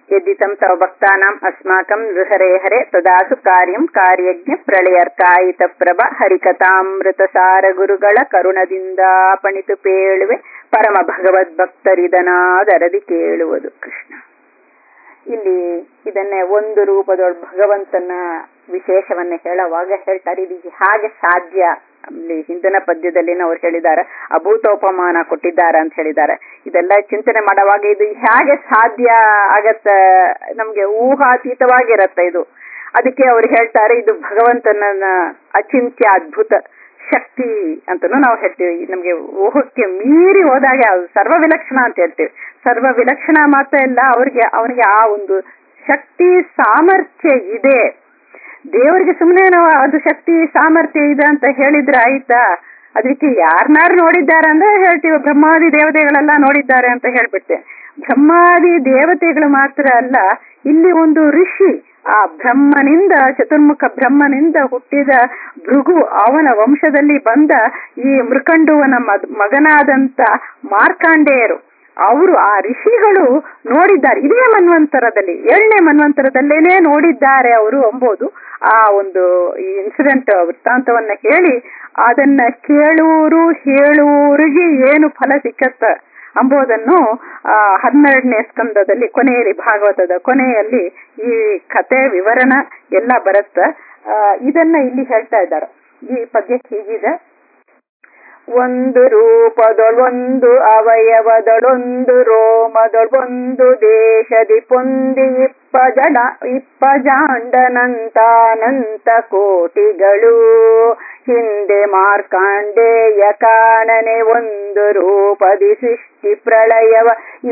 यद्दितं तव भक्तानाम् अस्माकं हरे हरे तदासु ಕಾರ್ಯಂ ಕಾರ್ಯಜ್ಞ ಪ್ರಳಯರ್ಕಾಯಿತ ಪ್ರಭ ಹರಿಕಥಾಮೃತಸಾರ ಗುರುಗಳ ಕರುಣದಿಂದ ಪಣಿತು ಪೇಳುವೆ ಪರಮ ಭಗವದ್ಭಕ್ತರಿದನಾದರದಿ ಕೇಳುವುದು ಕೃಷ್ಣ ಇಲ್ಲಿ ಇದನ್ನೇ ಒಂದು ರೂಪದೊಳ ಭಗವಂತನ ವಿಶೇಷವನ್ನ ಹೇಳುವಾಗ ಹೇಳ್ತಾರೆ ಇದು ಹಾಗೆ ಸಾಧ್ಯ ಅಲ್ಲಿ ಹಿಂದಿನ ಪದ್ಯದಲ್ಲಿ ಅವ್ರು ಹೇಳಿದ್ದಾರೆ ಅಭೂತೋಪಮಾನ ಕೊಟ್ಟಿದ್ದಾರೆ ಅಂತ ಹೇಳಿದ್ದಾರೆ ಇದೆಲ್ಲ ಚಿಂತನೆ ಮಾಡುವಾಗ ಇದು ಹೇಗೆ ಸಾಧ್ಯ ಆಗತ್ತ ನಮ್ಗೆ ಊಹಾತೀತವಾಗಿರತ್ತೆ ಇದು ಅದಕ್ಕೆ ಅವ್ರು ಹೇಳ್ತಾರೆ ಇದು ಭಗವಂತನ ಅಚಿಂತ್ಯ ಅದ್ಭುತ ಶಕ್ತಿ ಅಂತನೂ ನಾವು ಹೇಳ್ತೀವಿ ನಮ್ಗೆ ಊಹಕ್ಕೆ ಮೀರಿ ಹೋದಾಗ ಅದು ಸರ್ವ ವಿಲಕ್ಷಣ ಅಂತ ಹೇಳ್ತೀವಿ ಸರ್ವ ವಿಲಕ್ಷಣ ಮಾತ್ರ ಇಲ್ಲ ಅವ್ರಿಗೆ ಅವನಿಗೆ ಆ ಒಂದು ಶಕ್ತಿ ಸಾಮರ್ಥ್ಯ ಇದೆ ದೇವರಿಗೆ ಸುಮ್ಮನೆ ನಾವು ಅದು ಶಕ್ತಿ ಸಾಮರ್ಥ್ಯ ಇದೆ ಅಂತ ಹೇಳಿದ್ರೆ ಆಯ್ತಾ ಅದಕ್ಕೆ ಯಾರನ್ನಾರು ನೋಡಿದ್ದಾರೆ ಅಂದ್ರೆ ಹೇಳ್ತೀವಿ ಬ್ರಹ್ಮಾದಿ ದೇವತೆಗಳೆಲ್ಲ ನೋಡಿದ್ದಾರೆ ಅಂತ ಹೇಳ್ಬಿಡ್ತೇವೆ ಬ್ರಹ್ಮಾದಿ ದೇವತೆಗಳು ಮಾತ್ರ ಅಲ್ಲ ಇಲ್ಲಿ ಒಂದು ಋಷಿ ಆ ಬ್ರಹ್ಮನಿಂದ ಚತುರ್ಮುಖ ಬ್ರಹ್ಮನಿಂದ ಹುಟ್ಟಿದ ಭೃಗು ಅವನ ವಂಶದಲ್ಲಿ ಬಂದ ಈ ಮೃಕಂಡುವನ ಮಗನಾದಂತ ಮಾರ್ಕಾಂಡೇಯರು ಅವರು ಆ ಋಷಿಗಳು ನೋಡಿದ್ದಾರೆ ಇದೇ ಮನ್ವಂತರದಲ್ಲಿ ಏಳನೇ ಮನ್ವಂತರದಲ್ಲೇನೆ ನೋಡಿದ್ದಾರೆ ಅವರು ಎಂಬುದು ಆ ಒಂದು ಇನ್ಸಿಡೆಂಟ್ ವೃತ್ತಾಂತವನ್ನ ಹೇಳಿ ಅದನ್ನ ಕೇಳುವರು ಹೇಳುವವರಿಗೆ ಏನು ಫಲ ಸಿಕ್ಕತ್ತ ಎಂಬುದನ್ನು ಆ ಹನ್ನೆರಡನೇ ಸ್ಕಂದದಲ್ಲಿ ಕೊನೆಯಲ್ಲಿ ಭಾಗವತದ ಕೊನೆಯಲ್ಲಿ ಈ ಕತೆ ವಿವರಣ ಎಲ್ಲ ಬರುತ್ತ ಇದನ್ನ ಇಲ್ಲಿ ಹೇಳ್ತಾ ಇದ್ದಾರೆ ಈ ಪದ್ಯ ಹೀಗಿದೆ ಒಂದು ರೂಪದೊಳೊಂದು ಅವಯವದೊಳೊಂದು ರೋಮದೊಳೊಂದು ದೇಶದಿ ಪೊಂದಿ ಇಪ್ಪ ಜಡ ಇಪ್ಪ ಜಾಂಡನಂತಾನಂತ ಕೋಟಿಗಳು ಹಿಂದೆ ಮಾರ್ಕಾಂಡೇಯ ಕಾಣನೆ ಒಂದು ರೂಪದಿ ಸೃಷ್ಟಿ ಪ್ರಳಯವ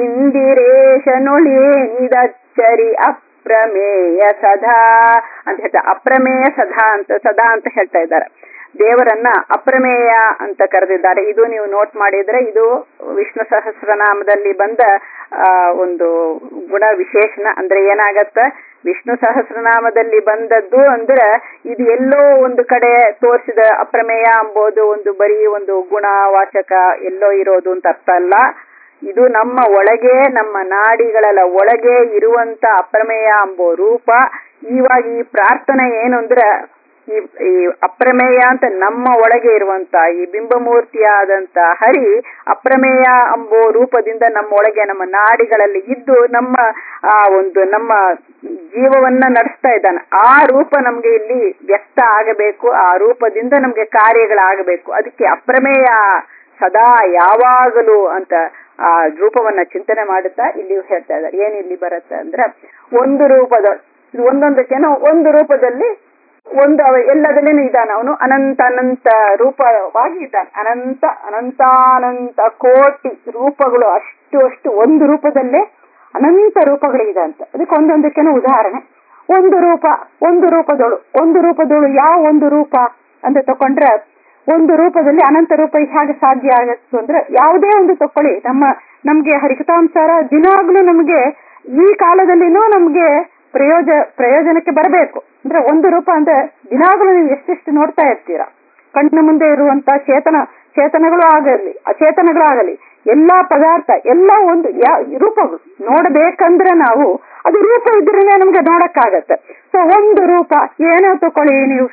ಇಂದಿರೇಶನುಳೇನಿದಚ್ಚರಿ ಅಪ್ರಮೇಯ ಸದಾ ಅಂತ ಹೇಳ್ತಾ ಅಪ್ರಮೇಯ ಸದಾ ಅಂತ ಸದಾ ಅಂತ ಹೇಳ್ತಾ ಇದ್ದಾರೆ ದೇವರನ್ನ ಅಪ್ರಮೇಯ ಅಂತ ಕರೆದಿದ್ದಾರೆ ಇದು ನೀವು ನೋಟ್ ಮಾಡಿದ್ರೆ ಇದು ವಿಷ್ಣು ಸಹಸ್ರನಾಮದಲ್ಲಿ ಬಂದ ಆ ಒಂದು ಗುಣ ವಿಶೇಷಣ ಅಂದ್ರೆ ಏನಾಗತ್ತ ವಿಷ್ಣು ಸಹಸ್ರನಾಮದಲ್ಲಿ ಬಂದದ್ದು ಅಂದ್ರೆ ಇದು ಎಲ್ಲೋ ಒಂದು ಕಡೆ ತೋರಿಸಿದ ಅಪ್ರಮೇಯ ಎಂಬುದು ಒಂದು ಬರೀ ಒಂದು ಗುಣ ವಾಚಕ ಎಲ್ಲೋ ಇರೋದು ಅಂತ ಅರ್ಥ ಅಲ್ಲ ಇದು ನಮ್ಮ ಒಳಗೆ ನಮ್ಮ ನಾಡಿಗಳ ಒಳಗೆ ಇರುವಂತ ಅಪ್ರಮೇಯ ಎಂಬೋ ರೂಪ ಇವಾಗ ಈ ಪ್ರಾರ್ಥನೆ ಏನು ಅಂದ್ರೆ ಈ ಈ ಅಪ್ರಮೇಯ ಅಂತ ನಮ್ಮ ಒಳಗೆ ಇರುವಂತ ಈ ಬಿಂಬಮೂರ್ತಿಯಾದಂತ ಹರಿ ಅಪ್ರಮೇಯ ಎಂಬೋ ರೂಪದಿಂದ ನಮ್ಮ ಒಳಗೆ ನಮ್ಮ ನಾಡಿಗಳಲ್ಲಿ ಇದ್ದು ನಮ್ಮ ಆ ಒಂದು ನಮ್ಮ ಜೀವವನ್ನ ನಡೆಸ್ತಾ ಇದ್ದಾನೆ ಆ ರೂಪ ನಮ್ಗೆ ಇಲ್ಲಿ ವ್ಯಕ್ತ ಆಗಬೇಕು ಆ ರೂಪದಿಂದ ನಮ್ಗೆ ಕಾರ್ಯಗಳಾಗಬೇಕು ಅದಕ್ಕೆ ಅಪ್ರಮೇಯ ಸದಾ ಯಾವಾಗಲೂ ಅಂತ ಆ ರೂಪವನ್ನ ಚಿಂತನೆ ಮಾಡುತ್ತಾ ಇಲ್ಲಿ ಹೇಳ್ತಾ ಇದ್ದಾರೆ ಏನ್ ಇಲ್ಲಿ ಬರುತ್ತೆ ಅಂದ್ರೆ ಒಂದು ರೂಪದ ಒಂದೊಂದಕ್ಕೇನೋ ಒಂದು ರೂಪದಲ್ಲಿ ಒಂದು ಎಲ್ಲದಲ್ಲೇನು ಇದ್ದಾನೆ ಅವನು ಅನಂತ ಅನಂತ ರೂಪವಾಗಿ ಇದ್ದಾನೆ ಅನಂತ ಅನಂತಾನಂತ ಕೋಟಿ ರೂಪಗಳು ಅಷ್ಟು ಅಷ್ಟು ಒಂದು ರೂಪದಲ್ಲೇ ಅನಂತ ರೂಪಗಳಿದೆ ಅಂತ ಅದಕ್ಕೆ ಒಂದೊಂದಕ್ಕೇನೋ ಉದಾಹರಣೆ ಒಂದು ರೂಪ ಒಂದು ರೂಪದಳು ಒಂದು ರೂಪದಳು ಯಾವ ಒಂದು ರೂಪ ಅಂತ ತಕೊಂಡ್ರೆ ಒಂದು ರೂಪದಲ್ಲಿ ಅನಂತ ರೂಪ ಹೇಗೆ ಸಾಧ್ಯ ಆಗತ್ತು ಅಂದ್ರೆ ಯಾವುದೇ ಒಂದು ತಕೊಳ್ಳಿ ನಮ್ಮ ನಮ್ಗೆ ಹರಿಕತಾಂಸಾರ ದಿನಾಗ್ಲೂ ನಮ್ಗೆ ಈ ಕಾಲದಲ್ಲಿನೂ ನಮ್ಗೆ ಪ್ರಯೋಜ ಪ್ರಯೋಜನಕ್ಕೆ ಬರಬೇಕು ಅಂದ್ರೆ ಒಂದು ರೂಪ ಅಂದ್ರೆ ದಿನಾಗಲೂ ನೀವು ಎಷ್ಟೆಷ್ಟು ನೋಡ್ತಾ ಇರ್ತೀರಾ ಕಣ್ಣ ಮುಂದೆ ಇರುವಂತ ಚೇತನ ಚೇತನಗಳು ಆಗಲಿ ಅಚೇತನಗಳು ಆಗಲಿ ಎಲ್ಲಾ ಪದಾರ್ಥ ಎಲ್ಲ ಒಂದು ರೂಪಗಳು ನೋಡಬೇಕಂದ್ರೆ ನಾವು ಅದು ರೂಪ ಇದ್ರೇನೆ ನಮ್ಗೆ ನೋಡಕ್ಕಾಗತ್ತೆ ಸೊ ಒಂದು ರೂಪ ಏನೋ ತಕೊಳ್ಳಿ ನೀವು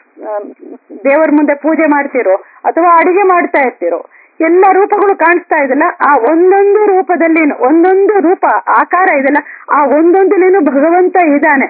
ದೇವರ ಮುಂದೆ ಪೂಜೆ ಮಾಡ್ತಿರೋ ಅಥವಾ ಅಡಿಗೆ ಮಾಡ್ತಾ ಇರ್ತಿರೋ ಎಲ್ಲ ರೂಪಗಳು ಕಾಣಿಸ್ತಾ ಇದೆಲ್ಲ ಆ ಒಂದೊಂದು ರೂಪದಲ್ಲಿ ಒಂದೊಂದು ರೂಪ ಆಕಾರ ಇದೆಲ್ಲ ಆ ಒಂದೊಂದಲೇನು ಭಗವಂತ ಇದ್ದಾನೆ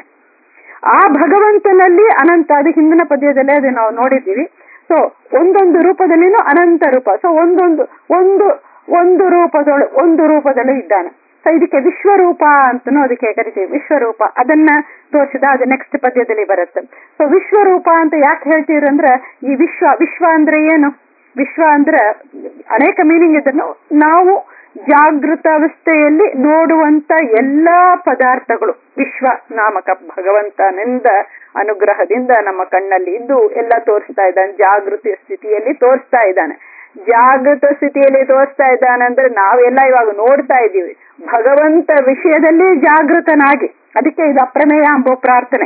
ಆ ಭಗವಂತನಲ್ಲಿ ಅನಂತ ಅದು ಹಿಂದಿನ ಪದ್ಯದಲ್ಲೇ ಅದು ನಾವು ನೋಡಿದ್ದೀವಿ ಸೊ ಒಂದೊಂದು ರೂಪದಲ್ಲಿನೂ ಅನಂತ ರೂಪ ಸೊ ಒಂದೊಂದು ಒಂದು ಒಂದು ರೂಪದೊಳು ಒಂದು ರೂಪದಲ್ಲೂ ಇದ್ದಾನೆ ಸೊ ಇದಕ್ಕೆ ವಿಶ್ವರೂಪ ಅಂತನೂ ಅದಕ್ಕೆ ಕರಿತೀವಿ ವಿಶ್ವರೂಪ ಅದನ್ನ ತೋರಿಸಿದ ಅದು ನೆಕ್ಸ್ಟ್ ಪದ್ಯದಲ್ಲಿ ಬರುತ್ತೆ ಸೊ ವಿಶ್ವರೂಪ ಅಂತ ಯಾಕೆ ಹೇಳ್ತೀವಿ ಅಂದ್ರೆ ಈ ವಿಶ್ವ ವಿಶ್ವ ಅಂದ್ರೆ ಏನು ವಿಶ್ವ ಅಂದ್ರೆ ಅನೇಕ ಮೀನಿಂಗ್ ಇದನ್ನು ನಾವು ಜಾಗೃತ ಅವಸ್ಥೆಯಲ್ಲಿ ನೋಡುವಂತ ಎಲ್ಲಾ ಪದಾರ್ಥಗಳು ವಿಶ್ವ ನಾಮಕ ಭಗವಂತನಿಂದ ಅನುಗ್ರಹದಿಂದ ನಮ್ಮ ಕಣ್ಣಲ್ಲಿ ಇದ್ದು ಎಲ್ಲ ತೋರಿಸ್ತಾ ಇದ್ದಾನೆ ಜಾಗೃತಿ ಸ್ಥಿತಿಯಲ್ಲಿ ತೋರಿಸ್ತಾ ಇದ್ದಾನೆ ಜಾಗೃತ ಸ್ಥಿತಿಯಲ್ಲಿ ತೋರಿಸ್ತಾ ಇದ್ದಾನೆ ಅಂದ್ರೆ ನಾವೆಲ್ಲ ಇವಾಗ ನೋಡ್ತಾ ಇದ್ದೀವಿ ಭಗವಂತ ವಿಷಯದಲ್ಲಿ ಜಾಗೃತನಾಗಿ ಅದಕ್ಕೆ ಇದು ಅಪ್ರಮೇಯ ಎಂಬ ಪ್ರಾರ್ಥನೆ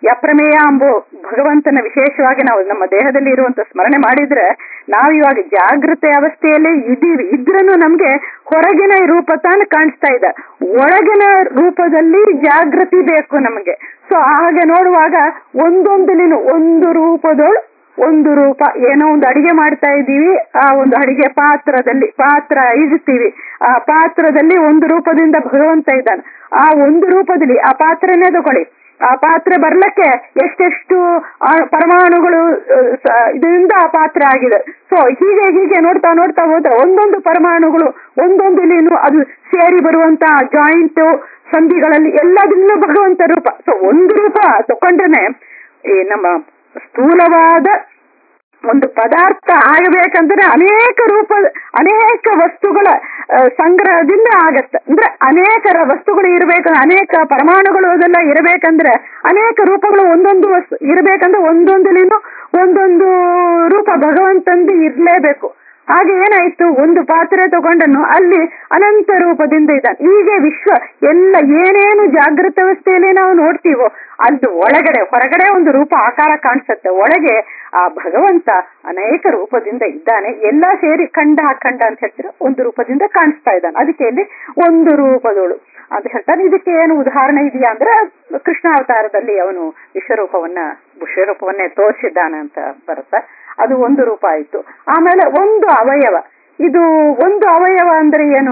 ಈ ಅಪ್ರಮೇಯ ಅಂಬೋ ಭಗವಂತನ ವಿಶೇಷವಾಗಿ ನಾವು ನಮ್ಮ ದೇಹದಲ್ಲಿ ಇರುವಂತ ಸ್ಮರಣೆ ಮಾಡಿದ್ರೆ ನಾವು ಇವಾಗ ಜಾಗೃತಿ ಅವಸ್ಥೆಯಲ್ಲೇ ಇದೀವಿ ಇದ್ರೂ ನಮ್ಗೆ ಹೊರಗಿನ ರೂಪ ತಾನು ಕಾಣಿಸ್ತಾ ಇದೆ ಒಳಗಿನ ರೂಪದಲ್ಲಿ ಜಾಗೃತಿ ಬೇಕು ನಮಗೆ ಸೊ ಹಾಗೆ ನೋಡುವಾಗ ಒಂದೊಂದಲಿನ ಒಂದು ರೂಪದೊಳು ಒಂದು ರೂಪ ಏನೋ ಒಂದು ಅಡಿಗೆ ಮಾಡ್ತಾ ಇದ್ದೀವಿ ಆ ಒಂದು ಅಡಿಗೆ ಪಾತ್ರದಲ್ಲಿ ಪಾತ್ರ ಇಡ್ತೀವಿ ಆ ಪಾತ್ರದಲ್ಲಿ ಒಂದು ರೂಪದಿಂದ ಭಗವಂತ ಇದ್ದಾನೆ ಆ ಒಂದು ರೂಪದಲ್ಲಿ ಆ ಪಾತ್ರನೇ ತಗೊಳ್ಳಿ ಆ ಪಾತ್ರೆ ಬರ್ಲಕ್ಕೆ ಎಷ್ಟೆಷ್ಟು ಆ ಪರಮಾಣುಗಳು ಅಹ್, ಸ- ಇದರಿಂದ ಆ ಪಾತ್ರೆ ಆಗಿದೆ ಸೊ ಹೀಗೆ ಹೀಗೆ ನೋಡ್ತಾ ನೋಡ್ತಾ ಹೋದ್ರೆ ಒಂದೊಂದು ಪರಮಾಣುಗಳು ಒಂದೊಂದು ಇಲ್ಲಿನು ಅದು ಸೇರಿ ಬರುವಂತ ಜಾಯಿಂಟ್ ಸಂಧಿಗಳಲ್ಲಿ ಎಲ್ಲದನ್ನೂ ಭಗವಂತ ರೂಪ ಸೊ ಒಂದು ರೂಪ ತಕೊಂಡ್ರೇನೆ ಈ ನಮ್ಮ ಸ್ಥೂಲವಾದ ಒಂದು ಪದಾರ್ಥ ಆಗಬೇಕಂದ್ರೆ ಅನೇಕ ರೂಪ ಅನೇಕ ವಸ್ತುಗಳ ಆ, ಸಂಗ್ರಹದಿಂದ ಆಗತ್ತೆ ಅಂದ್ರೆ ಅನೇಕ ರ- ವಸ್ತುಗಳು ಇರಬೇಕು ಅನೇಕ ಪರಮಾಣುಗಳು ಅದೆಲ್ಲ ಇರಬೇಕಂದ್ರೆ ಅನೇಕ ರೂಪಗಳು ಒಂದೊಂದು ವಸ್ತು ಇರಬೇಕಂದ್ರೆ ಒಂದೊಂದಲಿನೂ ಒಂದೊಂದು ರೂಪ ಭಗವಂತಂದು ಇರ್ಲೇಬೇಕು ಹಾಗೆ ಏನಾಯ್ತು ಒಂದು ಪಾತ್ರೆ ತಗೊಂಡನು ಅಲ್ಲಿ ಅನಂತ ರೂಪದಿಂದ ಇದ್ದಾನೆ ಹೀಗೆ ವಿಶ್ವ ಎಲ್ಲ ಏನೇನು ಜಾಗೃತ ಅವಸ್ಥೆಯಲ್ಲಿ ನಾವು ನೋಡ್ತೀವೋ ಅದು ಒಳಗಡೆ ಹೊರಗಡೆ ಒಂದು ರೂಪ ಆಕಾರ ಕಾಣಿಸುತ್ತೆ ಒಳಗೆ ಆ ಭಗವಂತ ಅನೇಕ ರೂಪದಿಂದ ಇದ್ದಾನೆ ಎಲ್ಲ ಸೇರಿ ಖಂಡ ಅಖಂಡ ಅಂತ ಹೇಳ್ತಾರೆ ಒಂದು ರೂಪದಿಂದ ಕಾಣಿಸ್ತಾ ಇದ್ದಾನೆ ಅದಕ್ಕೆ ಇಲ್ಲಿ ಒಂದು ರೂಪದೋಳು ಅಂತ ಹೇಳ್ತಾನೆ ಇದಕ್ಕೆ ಏನು ಉದಾಹರಣೆ ಇದೆಯಾ ಅಂದ್ರೆ ಕೃಷ್ಣ ಅವತಾರದಲ್ಲಿ ಅವನು ವಿಶ್ವರೂಪವನ್ನ ವಿಶ್ವರೂಪವನ್ನೇ ತೋರಿಸಿದ್ದಾನೆ ಅಂತ ಬರುತ್ತೆ ಅದು ಒಂದು ರೂಪ ಆಯ್ತು ಆಮೇಲೆ ಒಂದು ಅವಯವ ಇದು ಒಂದು ಅವಯವ ಅಂದ್ರೆ ಏನು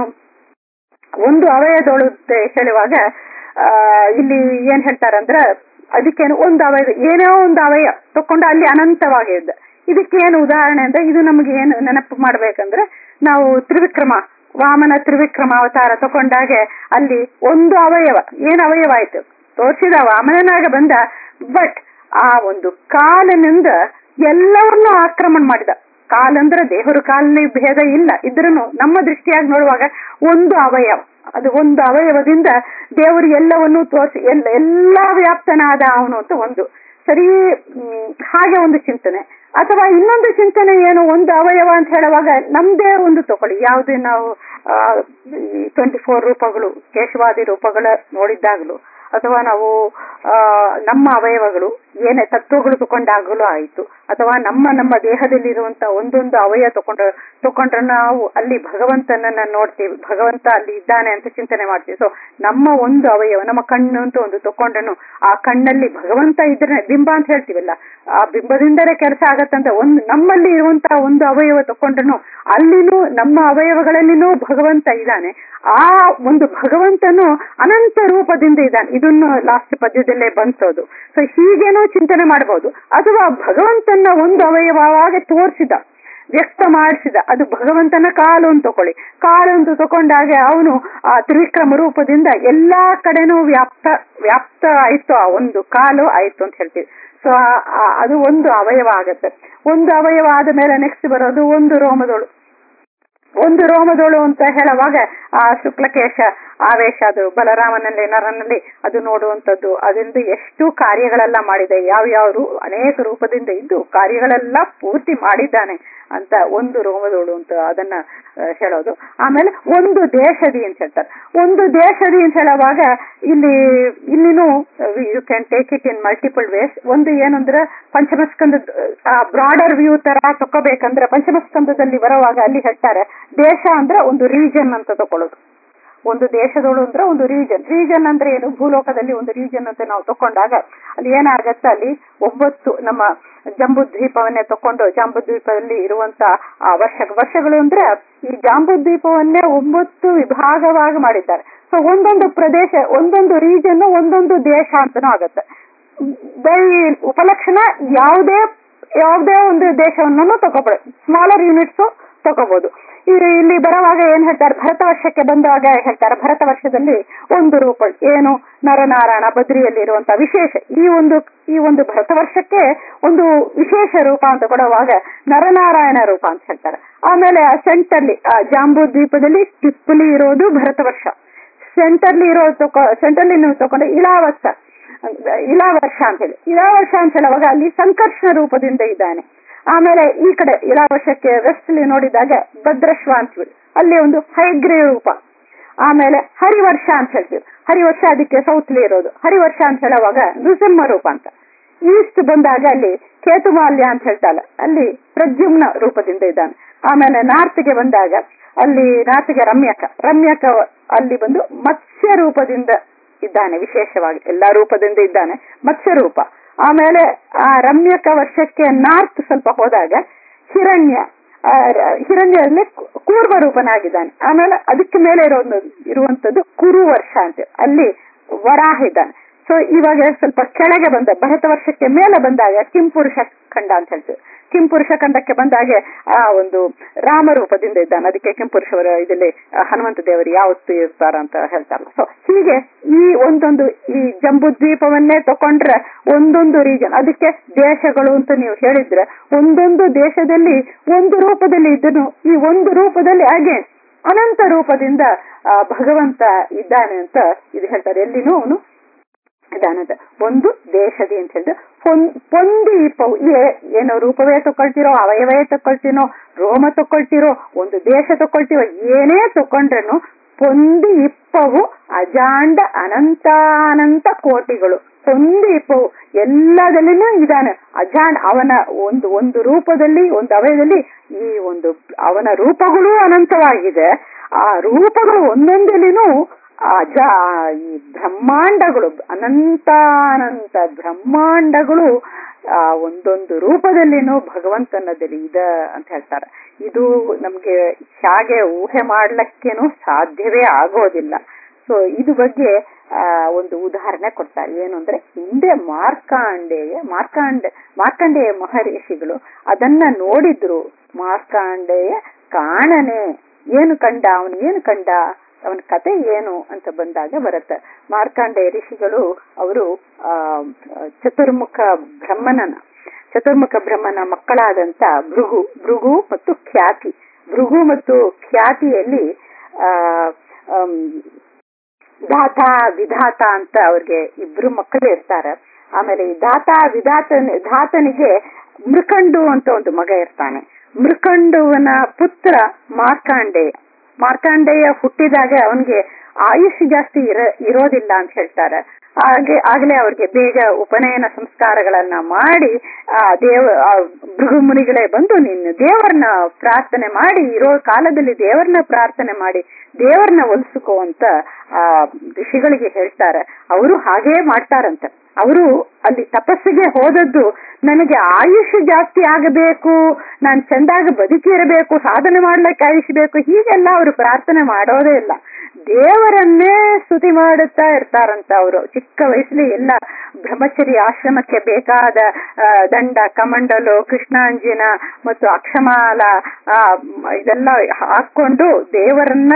ಒಂದು ಅವಯವದೊಳು ಅಂತ ಹೇಳುವಾಗ ಆ, ಇಲ್ಲಿ ಏನ್ ಹೇಳ್ತಾರಂದ್ರೆ ಅದಕ್ಕೇನು ಒಂದು ಅವಯವ ಏನೋ ಒಂದು ಅವಯವ ತಕೊಂಡು ಅಲ್ಲಿ ಅನಂತವಾಗಿ ಇದೆ ಇದಕ್ಕೇನು ಉದಾಹರಣೆ ಅಂದ್ರೆ ಇದು ನಮಗೆ ಏನು ನೆನಪು ಮಾಡ್ಬೇಕಂದ್ರೆ ನಾವು ತ್ರಿವಿಕ್ರಮ ವಾಮನ ತ್ರಿವಿಕ್ರಮ ಅವತಾರ ತಕೊಂಡಾಗೆ ಅಲ್ಲಿ ಒಂದು ಅವಯವ ಏನ್ ಅವಯವ ಆಯ್ತು ತೋರಿಸಿದ ವಾಮನನಾಗ ಬಂದ ಬಟ್ ಆ ಒಂದು ಕಾಲಿನಿಂದ ಎಲ್ಲವನ್ನೂ ಆಕ್ರಮಣ ಮಾಡಿದ ಕಾಲಂದ್ರೆ ದೇಹರ ಕಾಲಿನ ಭೇದ ಇಲ್ಲ ಇದ್ರೂ ನಮ್ಮ ದೃಷ್ಟಿಯಾಗಿ ನೋಡುವಾಗ ಒಂದು ಅವಯವ ಅದು ಒಂದು ಅವಯವದಿಂದ ದೇವರು ಎಲ್ಲವನ್ನೂ ತೋರಿಸಿ ಎಲ್ಲ ಎಲ್ಲಾ ವ್ಯಾಪ್ತನಾದ ಅವನು ಅಂತ ಒಂದು ಸರಿ ಮ್, ಹಾಗೆ ಒಂದು ಚಿಂತನೆ ಅಥವಾ ಇನ್ನೊಂದು ಚಿಂತನೆ ಏನು ಒಂದು ಅವಯವ ಅಂತ ಹೇಳುವಾಗ ನಮ್ದೇ ಒಂದು ತಗೊಳ್ಳಿ ಯಾವುದೇ ನಾವು ಟ್ವೆಂಟಿ ಫೋರ್ ರೂಪಗಳು ಕೇಶವಾದಿ ರೂಪಗಳ ನೋಡಿದ್ದಾಗಲೂ ಅಥವಾ ನಾವು ಆ ನಮ್ಮ ಅವಯವಗಳು ಏನೇ ತತ್ವಗಳು ತಕೊಂಡಾಗಲೂ ಆಯಿತು ಅಥವಾ ನಮ್ಮ ನಮ್ಮ ದೇಹದಲ್ಲಿರುವಂತ ಒಂದೊಂದು ಅವಯವ ತಕೊಂಡ್ರೆ ತಕೊಂಡ್ರೆ ನಾವು ಅಲ್ಲಿ ಭಗವಂತನನ್ನ ನೋಡ್ತೀವಿ ಭಗವಂತ ಅಲ್ಲಿ ಇದ್ದಾನೆ ಅಂತ ಚಿಂತನೆ ಮಾಡ್ತೀವಿ ಸೊ ನಮ್ಮ ಒಂದು ಅವಯವ ನಮ್ಮ ಕಣ್ಣು ಅಂತ ಒಂದು ತಕೊಂಡ್ರು ಆ ಕಣ್ಣಲ್ಲಿ ಭಗವಂತ ಇದ್ರೆ ಬಿಂಬ ಅಂತ ಹೇಳ್ತೀವಲ್ಲ ಆ ಬಿಂಬದಿಂದಲೇ ಕೆಲಸ ಆಗತ್ತಂತ ಒಂದು ನಮ್ಮಲ್ಲಿ ಇರುವಂತಹ ಒಂದು ಅವಯವ ತಕೊಂಡ್ರು ಅಲ್ಲಿನೂ ನಮ್ಮ ಅವಯವಗಳಲ್ಲಿನೂ ಭಗವಂತ ಇದ್ದಾನೆ ಆ ಒಂದು ಭಗವಂತನು ಅನಂತ ರೂಪದಿಂದ ಇದ್ದಾನೆ ಇದನ್ನು ಲಾಸ್ಟ್ ಪದ್ಯದಲ್ಲೇ ಬಂತೋದು ಸೊ ಹೀಗೇನೋ ಚಿಂತನೆ ಮಾಡಬಹುದು ಅಥವಾ ಭಗವಂತನ ಒಂದು ಅವಯವವಾಗಿ ತೋರಿಸಿದ ವ್ಯಕ್ತ ಮಾಡಿಸಿದ ಅದು ಭಗವಂತನ ಕಾಲು ಅಂತ ತಕೊಳ್ಳಿ ಕಾಲು ಅಂತ ತಕೊಂಡಾಗೆ ಅವನು ಆ ತ್ರಿವಿಕ್ರಮ ರೂಪದಿಂದ ಎಲ್ಲಾ ಕಡೆನೂ ವ್ಯಾಪ್ತ ವ್ಯಾಪ್ತ ಆಯ್ತು ಆ ಒಂದು ಕಾಲು ಆಯ್ತು ಅಂತ ಹೇಳ್ತೀವಿ ಸೊ ಅದು ಒಂದು ಅವಯವ ಆಗತ್ತೆ ಒಂದು ಅವಯವ ಆದ ಮೇಲೆ ನೆಕ್ಸ್ಟ್ ಬರೋದು ಒಂದು ರೋಮದೋಳು ಒಂದು ರೋಮದೋಳು ಅಂತ ಹೇಳುವಾಗ ಆ ಶುಕ್ಲಕೇಶ ಆವೇಶ ಅದು ಬಲರಾಮನಲ್ಲಿ ನರನಲ್ಲಿ ಅದು ನೋಡುವಂಥದ್ದು ಅದರಿಂದ ಎಷ್ಟು ಕಾರ್ಯಗಳೆಲ್ಲ ಮಾಡಿದೆ ಯಾವ ಯಾವ ಅನೇಕ ರೂಪದಿಂದ ಇದ್ದು ಕಾರ್ಯಗಳೆಲ್ಲ ಪೂರ್ತಿ ಮಾಡಿದ್ದಾನೆ ಅಂತ ಒಂದು ರೋಮದೋಳು ಅಂತ ಅದನ್ನ ಆ, ಹೇಳೋದು ಆಮೇಲೆ ಒಂದು ದೇಶದಿ ಅಂತ ಹೇಳ್ತಾರೆ ಒಂದು ದೇಶದಿ ಅಂತ ಹೇಳುವಾಗ ಇಲ್ಲಿ ಇಲ್ಲಿನೂ you can take it in multiple ways ಒಂದು ಏನಂದ್ರೆ ಪಂಚಮಸ್ಕಂದ ಆ ಬ್ರಾಡರ್ ವ್ಯೂ ತರ ತಕೋಬೇಕಂದ್ರೆ ಪಂಚಮಸ್ಕಂದದಲ್ಲಿ ಬರುವಾಗ ಅಲ್ಲಿ ಹೇಳ್ತಾರೆ ದೇಶ ಅಂದ್ರೆ ಒಂದು ರೀಜನ್ ಅಂತ ತಕೊಳ್ಳೋದು ಒಂದು ದೇಶದೋಳು ಅಂದ್ರೆ ಒಂದು ರೀಜನ್ ರೀಜನ್ ಅಂದ್ರೆ ಏನು ಭೂಲೋಕದಲ್ಲಿ ಒಂದು ರೀಜನ್ ಅಂತ ನಾವು ತಕೊಂಡಾಗ ಅಲ್ಲಿ ಏನಾಗತ್ತೆ ಅಲ್ಲಿ ಒಂಬತ್ತು ನಮ್ಮ ಜಂಬೂ ದ್ವೀಪವನ್ನೇ ತಕೊಂಡು ಜಂಬೂ ದ್ವೀಪದಲ್ಲಿ ಇರುವಂತ ಆ ವರ್ಷ ವರ್ಷಗಳು ಅಂದ್ರೆ ಈ ಜಾಂಬೂ ದ್ವೀಪವನ್ನೇ ಒಂಬತ್ತು ವಿಭಾಗವಾಗಿ ಮಾಡಿದ್ದಾರೆ ಸೊ ಒಂದೊಂದು ಪ್ರದೇಶ ಒಂದೊಂದು ರೀಜನ್ ಒಂದೊಂದು ದೇಶ ಅಂತಾನೂ ಆಗತ್ತೆ ಬೈ ಉಪಲಕ್ಷಣ ಯಾವುದೇ ಯಾವುದೇ ಒಂದು ದೇಶವನ್ನು ತಗೋಬಹುದು ಸ್ಮಾಲರ್ ಯೂನಿಟ್ಸ್ ತಗೋಬಹುದು ಇಲ್ಲಿ ಬರುವಾಗ ಏನ್ ಹೇಳ್ತಾರೆ ಭರತ ವರ್ಷಕ್ಕೆ ಬಂದಾಗ ಹೇಳ್ತಾರೆ ಭರತ ವರ್ಷದಲ್ಲಿ ಒಂದು ರೂಪ ಏನು ನರನಾರಾಯಣ ಬದ್ರಿಯಲ್ಲಿ ಇರುವಂತ ವಿಶೇಷ ಈ ಒಂದು ಈ ಒಂದು ಭರತ ವರ್ಷಕ್ಕೆ ಒಂದು ವಿಶೇಷ ರೂಪ ಅಂತ ಕೊಡುವಾಗ ನರನಾರಾಯಣ ರೂಪ ಅಂತ ಹೇಳ್ತಾರೆ ಆಮೇಲೆ ಸೆಂಟರ್ಲಿ ಜಾಂಬೂ ದ್ವೀಪದಲ್ಲಿ ಟಿಪ್ಪಲಿ ಇರೋದು ಭರತ ವರ್ಷ ಸೆಂಟರ್ಲಿ ಇರೋ ತಕೊ ಸೆಂಟರ್ಲಿ ನೀವು ತಗೊಂಡ್ರೆ ಇಳಾವರ್ಷ ಇಳಾ ವರ್ಷ ಅಂತ ಹೇಳಿ ಇಳಾ ವರ್ಷ ಅಂತ ಹೇಳುವಾಗ ಅಲ್ಲಿ ಸಂಕರ್ಷಣ ರೂಪದಿಂದ ಇದ್ದಾನೆ ಆಮೇಲೆ ಈ ಕಡೆ ಇಳಾ ವರ್ಷಕ್ಕೆ ವೆಸ್ಟ್ ಅಲ್ಲಿ ನೋಡಿದಾಗ ಭದ್ರಶ್ವ ಅಂತೀವಿ ಅಲ್ಲಿ ಒಂದು ಹೈಗ್ರೀ ರೂಪ ಆಮೇಲೆ ಹರಿವರ್ಷ ಅಂತ ಹೇಳ್ತೀವಿ ಹರಿವರ್ಷ ಅದಕ್ಕೆ ಸೌತ್ಲಿ ಇರೋದು ಹರಿವರ್ಷ ಅಂತ ಹೇಳುವಾಗ ನೃಸಿಂಹ ರೂಪ ಅಂತ ಈಸ್ಟ್ ಬಂದಾಗ ಅಲ್ಲಿ ಕೇತುಮಾಲ್ಯ ಅಂತ ಹೇಳ್ತಾಳೆ ಅಲ್ಲಿ ಪ್ರದ್ಯುಮ್ನ ರೂಪದಿಂದ ಇದ್ದಾನೆ ಆಮೇಲೆ ನಾರ್ತ್ಗೆ ಬಂದಾಗ ಅಲ್ಲಿ ನಾರ್ತ್ಗೆ ರಮ್ಯಕ ರಮ್ಯಕ ಅಲ್ಲಿ ಬಂದು ಮತ್ಸ್ಯ ರೂಪದಿಂದ ಇದ್ದಾನೆ ವಿಶೇಷವಾಗಿ ಎಲ್ಲಾ ರೂಪದಿಂದ ಇದ್ದಾನೆ ಮತ್ಸ್ಯ ರೂಪ ಆಮೇಲೆ ಆ ರಮ್ಯಕ ವರ್ಷಕ್ಕೆ ನಾರ್ತ್ ಸ್ವಲ್ಪ ಹೋದಾಗ ಹಿರಣ್ಯ ಆ, ರ- ಹಿರಣ್ಯಲ್ಲಿ ಕು- ಕೂರ್ಮ ರೂಪನಾಗಿದ್ದಾನೆ ಆಮೇಲೆ ಅದಕ್ಕೆ ಮೇಲೆ ಇರೋ ಇರುವಂತದ್ದು ಕುರು ವರ್ಷ ಅಂತ ಅಲ್ಲಿ ವರಾಹ ಇದ್ದಾನೆ ಸೊ ಇವಾಗ ಸ್ವಲ್ಪ ಕೆಳಗೆ ಬಂದ ಭರತ ವರ್ಷಕ್ಕೆ ಮೇಲೆ ಬಂದಾಗ ಕಿಂಪುರುಷ ಖಂಡ ಅಂತ ಹೇಳ್ತೀವಿ ಕಿಂಪುರುಷ ಖಂಡಕ್ಕೆ ಬಂದಾಗೆ ಆ ಒಂದು ರಾಮರೂಪದಿಂದ ಇದ್ದಾನೆ ಅದಕ್ಕೆ ಕಿಂಪುರುಷವರ ಇದರಲ್ಲಿ ಆ, ಹನುಮಂತ ದೇವರು ಯಾವತ್ತು ಇರ್ತಾರ ಅಂತ ಹೇಳ್ತಾರಲ್ಲ ಸೊ ಹೀಗೆ ಈ ಒಂದೊಂದು ಈ ಜಂಬೂ ದ್ವೀಪವನ್ನೇ ತಕೊಂಡ್ರೆ ಒಂದೊಂದು ರೀಜನ್ ಅದಕ್ಕೆ ದೇಶಗಳು ಅಂತ ನೀವು ಹೇಳಿದ್ರೆ ಒಂದೊಂದು ದೇಶದಲ್ಲಿ ಒಂದು ರೂಪದಲ್ಲಿ ಇದ್ದನು ಈ ಒಂದು ರೂಪದಲ್ಲಿ ಹಾಗೆ ಅನಂತ ರೂಪದಿಂದ ಆ, ಭಗವಂತ ಇದ್ದಾನೆ ಅಂತ ಇದು ಹೇಳ್ತಾರೆ ಎಲ್ಲಿನೂ ಅವನು ಇದಾನಂತ ಒಂದು ದೇಶದಿ ಅಂತ ಹೇಳಿದ್ರೆ ಪೊನ್- ಪೊಂದಿ ಇಪ್ಪವು ಏ- ಏನೋ ರೂಪವೇ ತಕೊಳ್ತಿರೋ ಅವಯವೇ ತಕೊಳ್ತೀನೋ ರೋಮ ತಕೊಳ್ತಿರೋ ಒಂದು ದೇಶ ತಕೊಳ್ತಿರೋ ಏನೇ ತಕೊಂಡ್ರೇನು ಪೊಂದಿ ಇಪ್ಪವು ಅಜಾಂಡ ಅನಂತಾನಂತ ಕೋಟಿಗಳು ಪೊಂದಿ ಇಪ್ಪವು ಎಲ್ಲದಲ್ಲಿನೂ ಇದಾನೆ ಅಜಾಂಡ ಅವನ ಒಂದು ಒಂದು ರೂಪದಲ್ಲಿ ಒಂದು ಅವಯದಲ್ಲಿ ಈ ಒಂದು ಅವನ ರೂಪಗಳು ಅನಂತವಾಗಿದೆ ಆ ರೂಪಗಳು ಒಂದೊಂದಲ್ಲಿನೂ ಆ ಜ ಈ ಬ್ರಹ್ಮಾಂಡಗಳು ಅನಂತಾನಂತ ಬ್ರಹ್ಮಾಂಡಗಳು ಆ ಒಂದೊಂದು ರೂಪದಲ್ಲಿನೂ ಭಗವಂತನದಲ್ಲಿ ಇದೆ ಅಂತ ಹೇಳ್ತಾರೆ ಇದು ನಮ್ಗೆ ಹೇಗೆ ಊಹೆ ಮಾಡ್ಲಿಕ್ಕೇನು ಸಾಧ್ಯವೇ ಆಗೋದಿಲ್ಲ ಸೊ ಇದು ಬಗ್ಗೆ ಆ ಒಂದು ಉದಾಹರಣೆ ಕೊಡ್ತಾರೆ ಏನು ಅಂದ್ರೆ ಹಿಂದೆ ಮಾರ್ಕಾಂಡೇಯ ಮಾರ್ಕಾಂಡ ಮಾರ್ಕಂಡೇಯ ಮಹರ್ಷಿಗಳು ಅದನ್ನ ನೋಡಿದ್ರು ಮಾರ್ಕಾಂಡೇಯ ಕಾಣನೆ ಏನು ಕಂಡ ಅವನು ಏನು ಕಂಡ ಅವನ ಕತೆ ಏನು ಅಂತ ಬಂದಾಗ ಬರುತ್ತೆ ಮಾರ್ಕಾಂಡೇಯ ಋಷಿಗಳು ಅವರು ಆ ಚತುರ್ಮುಖ ಬ್ರಹ್ಮನನ ಚತುರ್ಮುಖ ಬ್ರಹ್ಮನ ಮಕ್ಕಳಾದಂತ ಭೃಗು ಭೃಗು ಮತ್ತು ಖ್ಯಾತಿ ಭೃಗು ಮತ್ತು ಖ್ಯಾತಿಯಲ್ಲಿ ಆ ಆಮ್, ದಾತ ವಿಧಾತ ಅಂತ ಅವ್ರಿಗೆ ಇಬ್ರು ಮಕ್ಕಳು ಇರ್ತಾರೆ ಆಮೇಲೆ ಈ ದಾತ ವಿಧಾತನ ಧಾತನಿಗೆ ಮೃಕಂಡು ಅಂತ ಒಂದು ಮಗ ಇರ್ತಾನೆ ಮೃಕಂಡುವನ ಪುತ್ರ ಮಾರ್ಕಾಂಡೇಯ ಮಾರ್ಕಾಂಡೇಯ ಹುಟ್ಟಿದಾಗ ಅವನಿಗೆ ಆಯುಷ್ ಜಾಸ್ತಿ ಇರ ಇರೋದಿಲ್ಲ ಅಂತ ಹೇಳ್ತಾರೆ ಹಾಗೆ ಆಗ್ಲೇ ಅವ್ರಿಗೆ ಬೇಗ ಉಪನಯನ ಸಂಸ್ಕಾರಗಳನ್ನ ಮಾಡಿ ಆ ದೇವ ಆ ಭೃಗು ಮುನಿಗಳೇ ಬಂದು ನೀನು ದೇವರನ್ನ ಪ್ರಾರ್ಥನೆ ಮಾಡಿ ಇರೋ ಕಾಲದಲ್ಲಿ ದೇವರನ್ನ ಪ್ರಾರ್ಥನೆ ಮಾಡಿ ದೇವರನ್ನ ಒಲಿಸ್ಕೋ ಅಂತ ಆ ಋಷಿಗಳಿಗೆ ಹೇಳ್ತಾರೆ ಅವರು ಹಾಗೇ ಮಾಡ್ತಾರಂತೆ ಅವರು ಅಲ್ಲಿ ತಪಸ್ಸಿಗೆ ಹೋದದ್ದು ನನಗೆ ಆಯುಷ್ ಜಾಸ್ತಿ ಆಗಬೇಕು ನಾನು ಚಂದಾಗ ಬದುಕಿರಬೇಕು ಸಾಧನೆ ಮಾಡ್ಲಿಕ್ಕೆ ಆಯುಷ್ ಬೇಕು ಹೀಗೆಲ್ಲ ಅವರು ಪ್ರಾರ್ಥನೆ ಮಾಡೋದೇ ಇಲ್ಲ ದೇವರನ್ನೇ ಸ್ತುತಿ ಮಾಡುತ್ತಾ ಇರ್ತಾರಂತ ಅವರು ಚಿಕ್ಕ ವಯಸ್ಸಲ್ಲಿ ಎಲ್ಲ ಬ್ರಹ್ಮಚರಿ ಆಶ್ರಮಕ್ಕೆ ಬೇಕಾದ ಆ, ದಂಡ ಕಮಂಡಲು ಕೃಷ್ಣಾಂಜಿನ ಮತ್ತು ಅಕ್ಷಮಾಲ ಆ, ಇದೆಲ್ಲ ಹಾಕೊಂಡು ದೇವರನ್ನ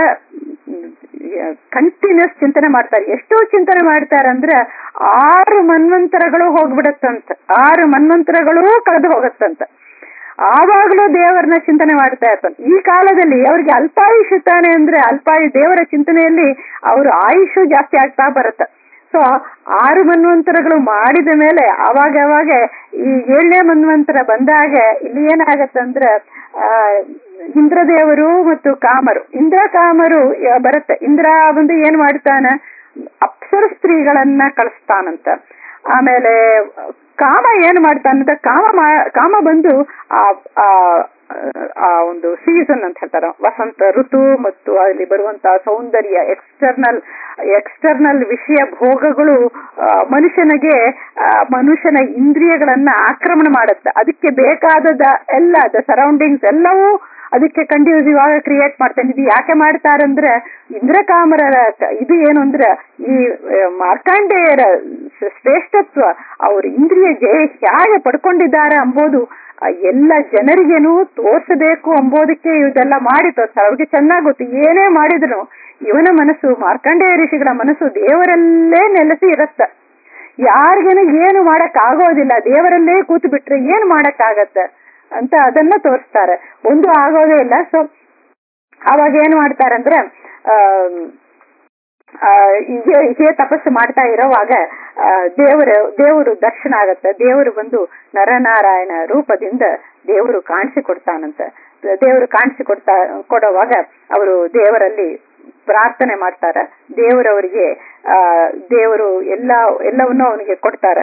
ಕಂಟಿನ್ಯೂಸ್ ಚಿಂತನೆ ಮಾಡ್ತಾರೆ ಎಷ್ಟೋ ಚಿಂತನೆ ಮಾಡ್ತಾರೆ ಅಂದ್ರೆ ಆರು ಮನ್ವಂತರಗಳು ಹೋಗ್ಬಿಡತ್ತಂತ ಆರು ಮನ್ವಂತರಗಳು ಕಳೆದು ಹೋಗತ್ತಂತ ಆವಾಗಲೂ ದೇವರನ್ನ ಚಿಂತನೆ ಮಾಡ್ತಾ ಇರ್ತಾನೆ ಈ ಕಾಲದಲ್ಲಿ ಅವ್ರಿಗೆ ಅಲ್ಪಾಯುಷ್ ತಾನೆ ಅಂದ್ರೆ ಅಲ್ಪಾಯು ದೇವರ ಚಿಂತನೆಯಲ್ಲಿ ಅವರು ಆಯುಷು ಜಾಸ್ತಿ ಆಗ್ತಾ ಬರುತ್ತೆ ಸೊ ಆರು ಮನ್ವಂತರಗಳು ಮಾಡಿದ ಮೇಲೆ ಅವಾಗ ಅವಾಗ ಈ ಏಳನೇ ಮನ್ವಂತರ ಬಂದಾಗ ಇಲ್ಲಿ ಏನಾಗತ್ತಂದ್ರೆ ಆ ಇಂದ್ರದೇವರು ಮತ್ತು ಕಾಮರು ಇಂದ್ರ ಕಾಮರು ಯ- ಬರುತ್ತೆ ಇಂದ್ರ ಬಂದು ಏನ್ ಮಾಡ್ತಾನ ಅಪ್ಸರ ಸ್ತ್ರೀಗಳನ್ನ ಕಳಿಸ್ತಾನಂತ ಆಮೇಲೆ ಕಾಮ ಏನ್ ಮಾಡ್ತಾನಂತ ಕಾಮ ಮಾ- ಕಾಮ ಬಂದು ಆ ಆ- ಆ ಒಂದು ಸೀಸನ್ ಅಂತ ಹೇಳ್ತಾರೆ ವಸಂತ ಋತು ಮತ್ತು ಅಲ್ಲಿ ಬರುವಂತಹ ಸೌಂದರ್ಯ ಎಕ್ಸ್ಟರ್ನಲ್ ಎಕ್ಸ್ಟರ್ನಲ್ ವಿಷಯ ಭೋಗಗಳು ಆ, ಮನುಷ್ಯನಿಗೆ ಆ, ಮನುಷ್ಯನ ಇಂದ್ರಿಯಗಳನ್ನ ಆಕ್ರಮಣ ಮಾಡುತ್ತೆ ಅದಕ್ಕೆ ಬೇಕಾದದ ಎಲ್ಲ ದ ಸರೌಂಡಿಂಗ್ಸ್ ಎಲ್ಲವೂ ಅದಕ್ಕೆ ಕಂಡ್ಯೂಸಿವ್ ಆಗಿ ಕ್ರಿಯೇಟ್ ಮಾಡ್ತಾನೆ ಇದು ಯಾಕೆ ಮಾಡ್ತಾರಂದ್ರೆ ಇಂದ್ರಕಾಮರರ ಕ- ಇದು ಏನು ಅಂದ್ರೆ ಈ ಆ, ಮಾರ್ಕಾಂಡೇಯರ ಶ್ರ- ಶ್ರೇಷ್ಠತ್ವ ಅವ್ರ ಇಂದ್ರಿಯ ಜಯ ಹೇಗೆ ಪಡ್ಕೊಂಡಿದ್ದಾರೆ ಎಂಬುದು ಆ ಎಲ್ಲ ಜನರಿಗೇನು ತೋರಿಸಬೇಕು ಎಂಬುದಕ್ಕೆ ಇದೆಲ್ಲ ಮಾಡಿ ತೋರಿಸ್ತಾರೆ ಅವ್ರಿಗೆ ಚೆನ್ನಾಗ್ ಗೊತ್ತು ಏನೇ ಮಾಡಿದ್ರು ಇವನ ಮನಸ್ಸು ಮಾರ್ಕಂಡೇಯ ಋಷಿಗಳ ಮನಸ್ಸು ದೇವರಲ್ಲೇ ನೆಲೆಸಿ ಇರತ್ತ ಯಾರಿಗೇನು ಏನು ಮಾಡಕ್ ಆಗೋದಿಲ್ಲ ದೇವರಲ್ಲೇ ಕೂತು ಬಿಟ್ರೆ ಏನ್ ಮಾಡಕ್ ಆಗತ್ತೆ ಅಂತ ಅದನ್ನ ತೋರಿಸ್ತಾರೆ ಒಂದು ಆಗೋದೇ ಇಲ್ಲ ಸೊ ಅವಾಗ ಏನ್ ಮಾಡ್ತಾರಂದ್ರೆ ಆಮ್, ಆ, ಹೀಗೆ ಹೀಗೆ ತಪಸ್ಸು ಮಾಡ್ತಾ ಇರೋವಾಗ ಆ, ದೇವರ ದೇವರು ದರ್ಶನ ಆಗತ್ತೆ ದೇವರು ಬಂದು ನರನಾರಾಯಣ ರೂಪದಿಂದ ದೇವರು ಕಾಣಿಸಿಕೊಡ್ತಾನಂತ ದೇವರು ಕಾಣಿಸಿಕೊಡ್ತಾ ಕೊಡುವಾಗ ಅವರು ದೇವರಲ್ಲಿ ಪ್ರಾರ್ಥನೆ ಮಾಡ್ತಾರ ದೇವರವರಿಗೆ ಆ ದೇವರು ಎಲ್ಲ ಎಲ್ಲವನ್ನೂ ಅವನಿಗೆ ಕೊಡ್ತಾರ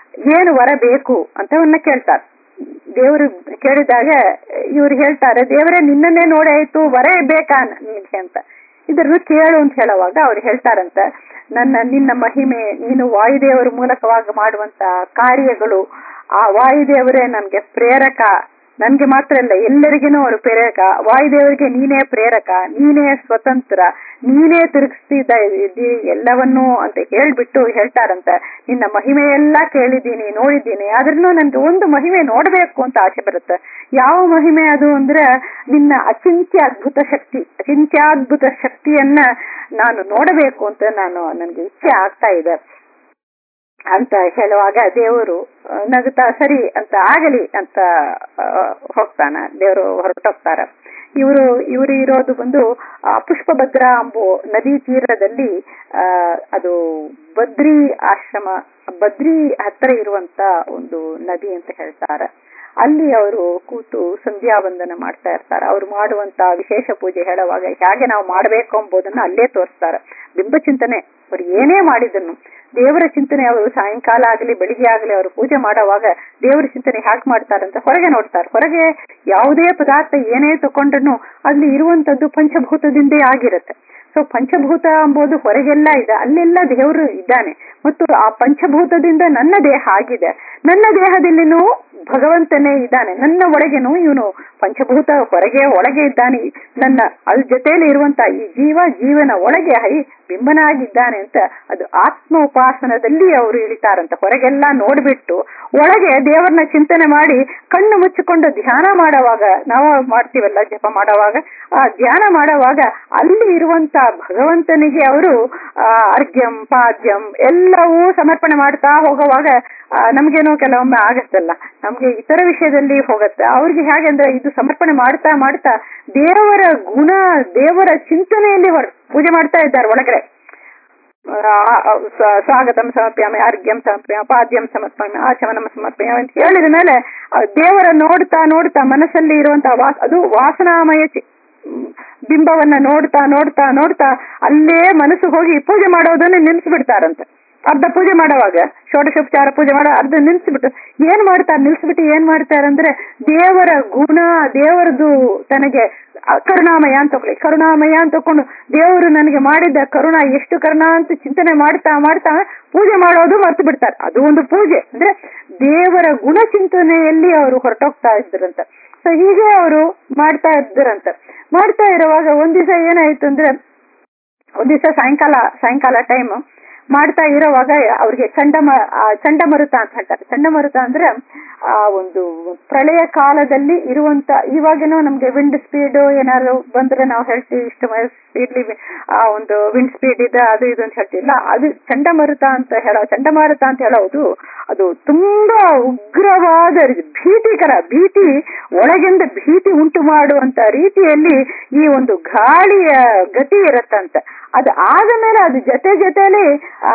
ಏನು ವರ ಬೇಕು ಅಂತವನ್ನ ಕೇಳ್ತಾರೆ ದೇವರು ಕೇಳಿದಾಗ ಇವ್ರು ಹೇಳ್ತಾರೆ ದೇವರೇ ನಿನ್ನನ್ನೇ ನೋಡಿ ಆಯ್ತು ವರ ಬೇಕಾ ನಿನ್ಗೆ ಅಂತ ಇದನ್ನು ಕೇಳು ಅಂತ ಹೇಳುವಾಗ ಅವ್ರು ಹೇಳ್ತಾರಂತ ನನ್ನ ನಿನ್ನ ಮಹಿಮೆ ನೀನು ವಾಯುದೇವರ ಮೂಲಕವಾಗಿ ಮಾಡುವಂತ ಕಾರ್ಯಗಳು ಆ ವಾಯುದೇವರೇ ನನ್ಗೆ ಪ್ರೇರಕ ನನ್ಗೆ ಮಾತ್ರ ಅಲ್ಲ ಎಲ್ಲರಿಗೇನು ಅವರು ಪ್ರೇರಕ ವಾಯುದೇವರಿಗೆ ನೀನೇ ಪ್ರೇರಕ ನೀನೇ ಸ್ವತಂತ್ರ ನೀನೇ ತಿರುಗಿಸ್ತಿದ್ದ ಇದ್ದೀ ಎಲ್ಲವನ್ನೂ ಅಂತ ಹೇಳ್ಬಿಟ್ಟು ಹೇಳ್ತಾರಂತ ನಿನ್ನ ಮಹಿಮೆ ಎಲ್ಲ ಕೇಳಿದ್ದೀನಿ ನೋಡಿದ್ದೀನಿ ಆದ್ರೂ ನನ್ಗೆ ಒಂದು ಮಹಿಮೆ ನೋಡ್ಬೇಕು ಅಂತ ಆಸೆ ಬರುತ್ತೆ ಯಾವ ಮಹಿಮೆ ಅದು ಅಂದ್ರೆ ನಿನ್ನ ಅಚಿಂತ್ಯ ಅದ್ಭುತ ಶಕ್ತಿ ಅಚಿಂತ್ಯಾದ್ಭುತ ಶಕ್ತಿಯನ್ನ ನಾನು ನೋಡಬೇಕು ಅಂತ ನಾನು ನನ್ಗೆ ಇಚ್ಛೆ ಆಗ್ತಾ ಇದೆ ಅಂತ ಹೇಳುವಾಗ ದೇವರು ನಗುತ್ತಾ ಸರಿ ಅಂತ ಆಗಲಿ ಅಂತ ಹೋಗ್ತಾನ ದೇವರು ಹೊರಟೋಗ್ತಾರ ಇವರು ಇವರು ಇರೋದು ಬಂದು ಪುಷ್ಪಭದ್ರ ಅಂಬೋ ನದಿ ತೀರದಲ್ಲಿ ಆ ಅದು ಬದ್ರಿ ಆಶ್ರಮ ಬದ್ರಿ ಹತ್ರ ಇರುವಂತ ಒಂದು ನದಿ ಅಂತ ಹೇಳ್ತಾರೆ ಅಲ್ಲಿ ಅವರು ಕೂತು ಸಂಧ್ಯಾ ವಂದನ ಮಾಡ್ತಾ ಇರ್ತಾರೆ ಅವ್ರು ಮಾಡುವಂತ ವಿಶೇಷ ಪೂಜೆ ಹೇಳುವಾಗ ಹೇಗೆ ನಾವು ಮಾಡಬೇಕು ಎಂಬುದನ್ನ ಅಲ್ಲೇ ತೋರಿಸ್ತಾರೆ ಬಿಂಬ ಚಿಂತನೆ ಅವ್ರು ಏನೇ ಮಾಡಿದನ್ನು ದೇವರ ಚಿಂತನೆ ಅವರು ಸಾಯಂಕಾಲ ಆಗಲಿ ಬೆಳಿಗ್ಗೆ ಆಗಲಿ ಅವರು ಪೂಜೆ ಮಾಡುವಾಗ ದೇವರ ಚಿಂತನೆ ಹ್ಯಾಕ್ ಮಾಡ್ತಾರಂತ ಹೊರಗೆ ನೋಡ್ತಾರೆ ಹೊರಗೆ ಯಾವುದೇ ಪದಾರ್ಥ ಏನೇ ತಕೊಂಡ್ರು ಅಲ್ಲಿ ಇರುವಂತದ್ದು ಪಂಚಭೂತದಿಂದೇ ಆಗಿರುತ್ತೆ ಸೊ ಪಂಚಭೂತ ಎಂಬುದು ಹೊರಗೆಲ್ಲ ಇದೆ ಅಲ್ಲೆಲ್ಲ ದೇವರು ಇದ್ದಾನೆ ಮತ್ತು ಆ ಪಂಚಭೂತದಿಂದ ನನ್ನ ದೇಹ ಆಗಿದೆ ನನ್ನ ದೇಹದಲ್ಲಿನೂ ಭಗವಂತನೇ ಇದ್ದಾನೆ ನನ್ನ ಒಳಗೆನೂ ಇವನು ಪಂಚಭೂತ ಹೊರಗೆ ಒಳಗೆ ಇದ್ದಾನೆ ನನ್ನ ಅಲ್ ಜೊತೆಯಲ್ಲಿ ಇರುವಂತ ಈ ಜೀವ ಜೀವನ ಒಳಗೆ ಹೈ ಬಿಂಬನಾಗಿದ್ದಾನೆ ಅಂತ ಅದು ಆತ್ಮ ಉಪಾಸನದಲ್ಲಿ ಅವರು ಇಳಿತಾರಂತ ಹೊರಗೆಲ್ಲ ನೋಡ್ಬಿಟ್ಟು ಒಳಗೆ ದೇವರನ್ನ ಚಿಂತನೆ ಮಾಡಿ ಕಣ್ಣು ಮುಚ್ಚಿಕೊಂಡು ಧ್ಯಾನ ಮಾಡುವಾಗ ನಾವು ಮಾಡ್ತೀವಲ್ಲ ಜಪ ಮಾಡುವಾಗ ಆ ಧ್ಯಾನ ಮಾಡುವಾಗ ಅಲ್ಲಿ ಇರುವಂತ ಭಗವಂತನಿಗೆ ಅವರು ಅರ್ಘ್ಯಂ ಪಾದ್ಯಂ ಎಲ್ಲವೂ ಸಮರ್ಪಣೆ ಮಾಡ್ತಾ ಹೋಗುವಾಗ ನಮ್ಗೇನೋ ಕೆಲವೊಮ್ಮೆ ಆಗತ್ತಲ್ಲ ನಮ್ಗೆ ಇತರ ವಿಷಯದಲ್ಲಿ ಹೋಗತ್ತೆ ಅವ್ರಿಗೆ ಹೇಗೆ ಅಂದ್ರೆ ಇದು ಸಮರ್ಪಣೆ ಮಾಡ್ತಾ ಮಾಡ್ತಾ ದೇವರ ಗುಣ ದೇವರ ಚಿಂತನೆಯಲ್ಲಿ ಹೊರ ಪೂಜೆ ಮಾಡ್ತಾ ಇದ್ದಾರೆ ಒಳಗಡೆ ಸ್ವಾಗತಂ ಸಮರ್ಪ್ಯಾಮಿ ಆರ್ಘ್ಯಂ ಸಮರ್ಪ್ಯಾಮ ಪಾದ್ಯಂ ಸಮರ್ಪ್ಯಾಮಿ ಆಚಮನಂ ಸಮರ್ಪ್ಯಾಮ ಅಂತ ಹೇಳಿದ ಮೇಲೆ ದೇವರ ನೋಡ್ತಾ ನೋಡ್ತಾ ಮನಸ್ಸಲ್ಲಿ ಇರುವಂತಹ ವಾಸ ಅದು ವಾಸನಾಮಯ ಬಿಂಬವನ್ನ ನೋಡ್ತಾ ನೋಡ್ತಾ ನೋಡ್ತಾ ಅಲ್ಲೇ ಮನಸ್ಸು ಹೋಗಿ ಪೂಜೆ ಮಾಡೋದನ್ನ ನಿಲ್ಸ್ಬಿಡ್ತಾರಂತೆ ಅರ್ಧ ಪೂಜೆ ಮಾಡುವಾಗ ಷೋಡಶೋಪಚಾರ ಪೂಜೆ ಮಾಡೋ ಅರ್ಧ ನಿಲ್ಸ್ಬಿಟ್ಟು ಏನ್ ಮಾಡ್ತಾರೆ ನಿಲ್ಸ್ಬಿಟ್ಟು ಏನ್ ಮಾಡ್ತಾರಂದ್ರೆ ದೇವರ ಗುಣ ದೇವರದು ತನಗೆ ಕರುಣಾಮಯ ಅಂತ ತಗೊಳ್ಳಿ ಕರುಣಾಮಯ ಅಂತ ತಕೊಂಡು ದೇವರು ನನಗೆ ಮಾಡಿದ ಕರುಣ ಎಷ್ಟು ಕರುಣ ಅಂತ ಚಿಂತನೆ ಮಾಡ್ತಾ ಮಾಡ್ತಾ ಪೂಜೆ ಮಾಡೋದು ಮರ್ತು ಬಿಡ್ತಾರೆ ಅದು ಒಂದು ಪೂಜೆ ಅಂದ್ರೆ ದೇವರ ಗುಣ ಚಿಂತನೆಯಲ್ಲಿ ಅವರು ಹೊರಟೋಗ್ತಾ ಇದ್ರಂತ ಸೊ ಹೀಗೆ ಅವರು ಮಾಡ್ತಾ ಇದ್ರಂತ ಮಾಡ್ತಾ ಇರುವಾಗ ಒಂದ್ ದಿವಸ ಏನಾಯ್ತು ಅಂದ್ರೆ ಒಂದ್ ದಿವಸ ಸಾಯಂಕಾಲ ಸಾಯಂಕಾಲ ಟೈಮ್ ಮಾಡ್ತಾ ಇರೋವಾಗ ಅವ್ರಿಗೆ ಚಂಡಮ ಚಂಡಮರುತ ಅಂತ ಹೇಳ್ತಾರೆ ಚಂಡಮರುತ ಅಂದ್ರೆ ಆ ಒಂದು ಪ್ರಳಯ ಕಾಲದಲ್ಲಿ ಇರುವಂತ ಇವಾಗೇನೋ ನಮ್ಗೆ ವಿಂಡ್ ಸ್ಪೀಡ್ ಏನಾದ್ರು ಬಂದ್ರೆ ನಾವು ಹೇಳ್ತೀವಿ ಇಷ್ಟು ಸ್ಪೀಡ್ಲಿ ಆ ಒಂದು ವಿಂಡ್ ಸ್ಪೀಡ್ ಇದೆ ಅದು ಇದು ಅಂತ ಹೇಳ್ತೀವಿಲ್ಲ ಅದು ಚಂಡಮರುತ ಅಂತ ಹೇಳೋ ಚಂಡಮಾರುತ ಅಂತ ಹೇಳೋದು ಅದು ತುಂಬಾ ಉಗ್ರವಾದ ಭೀತಿಕರ ಭೀತಿ ಒಳಗಿಂದ ಭೀತಿ ಉಂಟು ಮಾಡುವಂತ ರೀತಿಯಲ್ಲಿ ಈ ಒಂದು ಗಾಳಿಯ ಗತಿ ಇರತ್ತಂತ ಅದು ಆದ ಮೇಲೆ ಅದು ಜೊತೆ ಜೊತೆಲಿ ಆ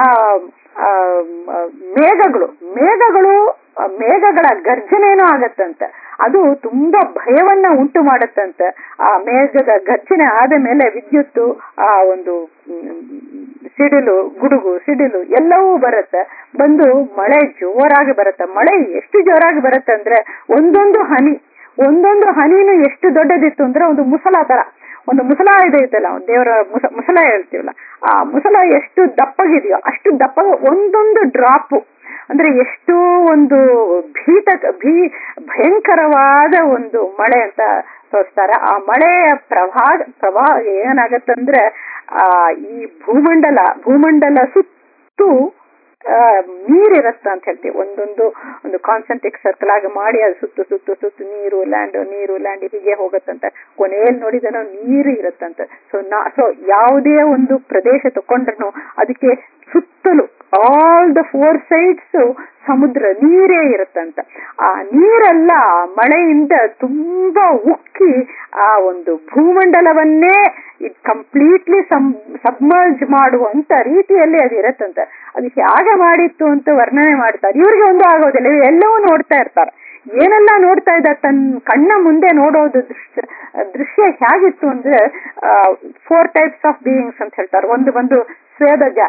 ಮೇಘಗಳು ಮೇಘಗಳು ಮೇಘಗಳ ಗರ್ಜನೇನೂ ಆಗತ್ತಂತ ಅದು ತುಂಬಾ ಭಯವನ್ನ ಉಂಟು ಮಾಡತ್ತಂತ ಆ ಮೇಘದ ಗರ್ಜನೆ ಆದ ಮೇಲೆ ವಿದ್ಯುತ್ತು ಆ ಒಂದು ಸಿಡಿಲು ಗುಡುಗು ಸಿಡಿಲು ಎಲ್ಲವೂ ಬರುತ್ತೆ ಬಂದು ಮಳೆ ಜೋರಾಗಿ ಬರುತ್ತೆ ಮಳೆ ಎಷ್ಟು ಜೋರಾಗಿ ಬರುತ್ತೆ ಅಂದ್ರೆ ಒಂದೊಂದು ಹನಿ ಒಂದೊಂದು ಹನಿನೂ ಎಷ್ಟು ದೊಡ್ಡದಿತ್ತು ಅಂದ್ರೆ ಒಂದು ಮುಸಲ ತರ ಒಂದು ಮುಸಲ ಇದೈತಲ್ಲ ದೇವರ ಮುಸ ಮುಸಲ ಹೇಳ್ತೀವಲ್ಲ ಆ ಮುಸಲ ಎಷ್ಟು ದಪ್ಪಗಿದೆಯೋ ಅಷ್ಟು ದಪ್ಪ ಒಂದೊಂದು ಡ್ರಾಪ್ ಅಂದ್ರೆ ಎಷ್ಟು ಒಂದು ಭೀತ ಭೀ ಭಯಂಕರವಾದ ಒಂದು ಮಳೆ ಅಂತ ತೋರಿಸ್ತಾರೆ ಆ ಮಳೆಯ ಪ್ರಭಾ ಪ್ರಭಾ ಏನಾಗತ್ತಂದ್ರೆ ಆ ಈ ಭೂಮಂಡಲ ಭೂಮಂಡಲ ಸುತ್ತು ನೀರಿರತ್ತ ಅಂತ ಹೇಳ್ತೀವಿ ಒಂದೊಂದು ಒಂದು ಕಾನ್ಸಂಟ್ರಿಕ್ ಸರ್ಕಲ್ ಆಗಿ ಮಾಡಿ ಅದು ಸುತ್ತು ಸುತ್ತು ಸುತ್ತು ನೀರು ಲ್ಯಾಂಡ್ ನೀರು ಲ್ಯಾಂಡ್ ಹೀಗೆ ಹೋಗತ್ತಂತ ಕೊನೆಯಲ್ಲಿ ನೋಡಿದನೋ ನೀರು ಇರತ್ತಂತ ಸೊ ನಾ ಸೊ ಯಾವುದೇ ಒಂದು ಪ್ರದೇಶ ತಕೊಂಡ್ರು ಅದಕ್ಕೆ ಸುತ್ತಲೂ ಆಲ್ ದ ಫೋರ್ ಸೈಡ್ಸ್ ಸಮುದ್ರ ನೀರೇ ಇರುತ್ತಂತ ಆ ನೀರೆಲ್ಲ ಮಳೆಯಿಂದ ತುಂಬಾ ಉಕ್ಕಿ ಆ ಒಂದು ಭೂಮಂಡಲವನ್ನೇ ಇಟ್ ಕಂಪ್ಲೀಟ್ಲಿ ಸಬ್ಮರ್ಜ್ ಮಾಡುವಂತ ರೀತಿಯಲ್ಲಿ ಅದು ಇರತ್ತಂತ ಅದು ಹೇಗೆ ಮಾಡಿತ್ತು ಅಂತ ವರ್ಣನೆ ಮಾಡ್ತಾರೆ ಇವ್ರಿಗೆ ಒಂದು ಆಗೋದಿಲ್ಲ ಎಲ್ಲವೂ ನೋಡ್ತಾ ಇರ್ತಾರೆ ಏನೆಲ್ಲ ನೋಡ್ತಾ ಇದ್ದ ತನ್ನ ಕಣ್ಣ ಮುಂದೆ ನೋಡೋದು ದೃಶ್ಯ ದೃಶ್ಯ ಹೇಗಿತ್ತು ಅಂದ್ರೆ ಫೋರ್ ಟೈಪ್ಸ್ ಆಫ್ ಬೀಯಿಂಗ್ಸ್ ಅಂತ ಹೇಳ್ತಾರೆ ಒಂದು ಬಂದು ಸ್ವೇದಜ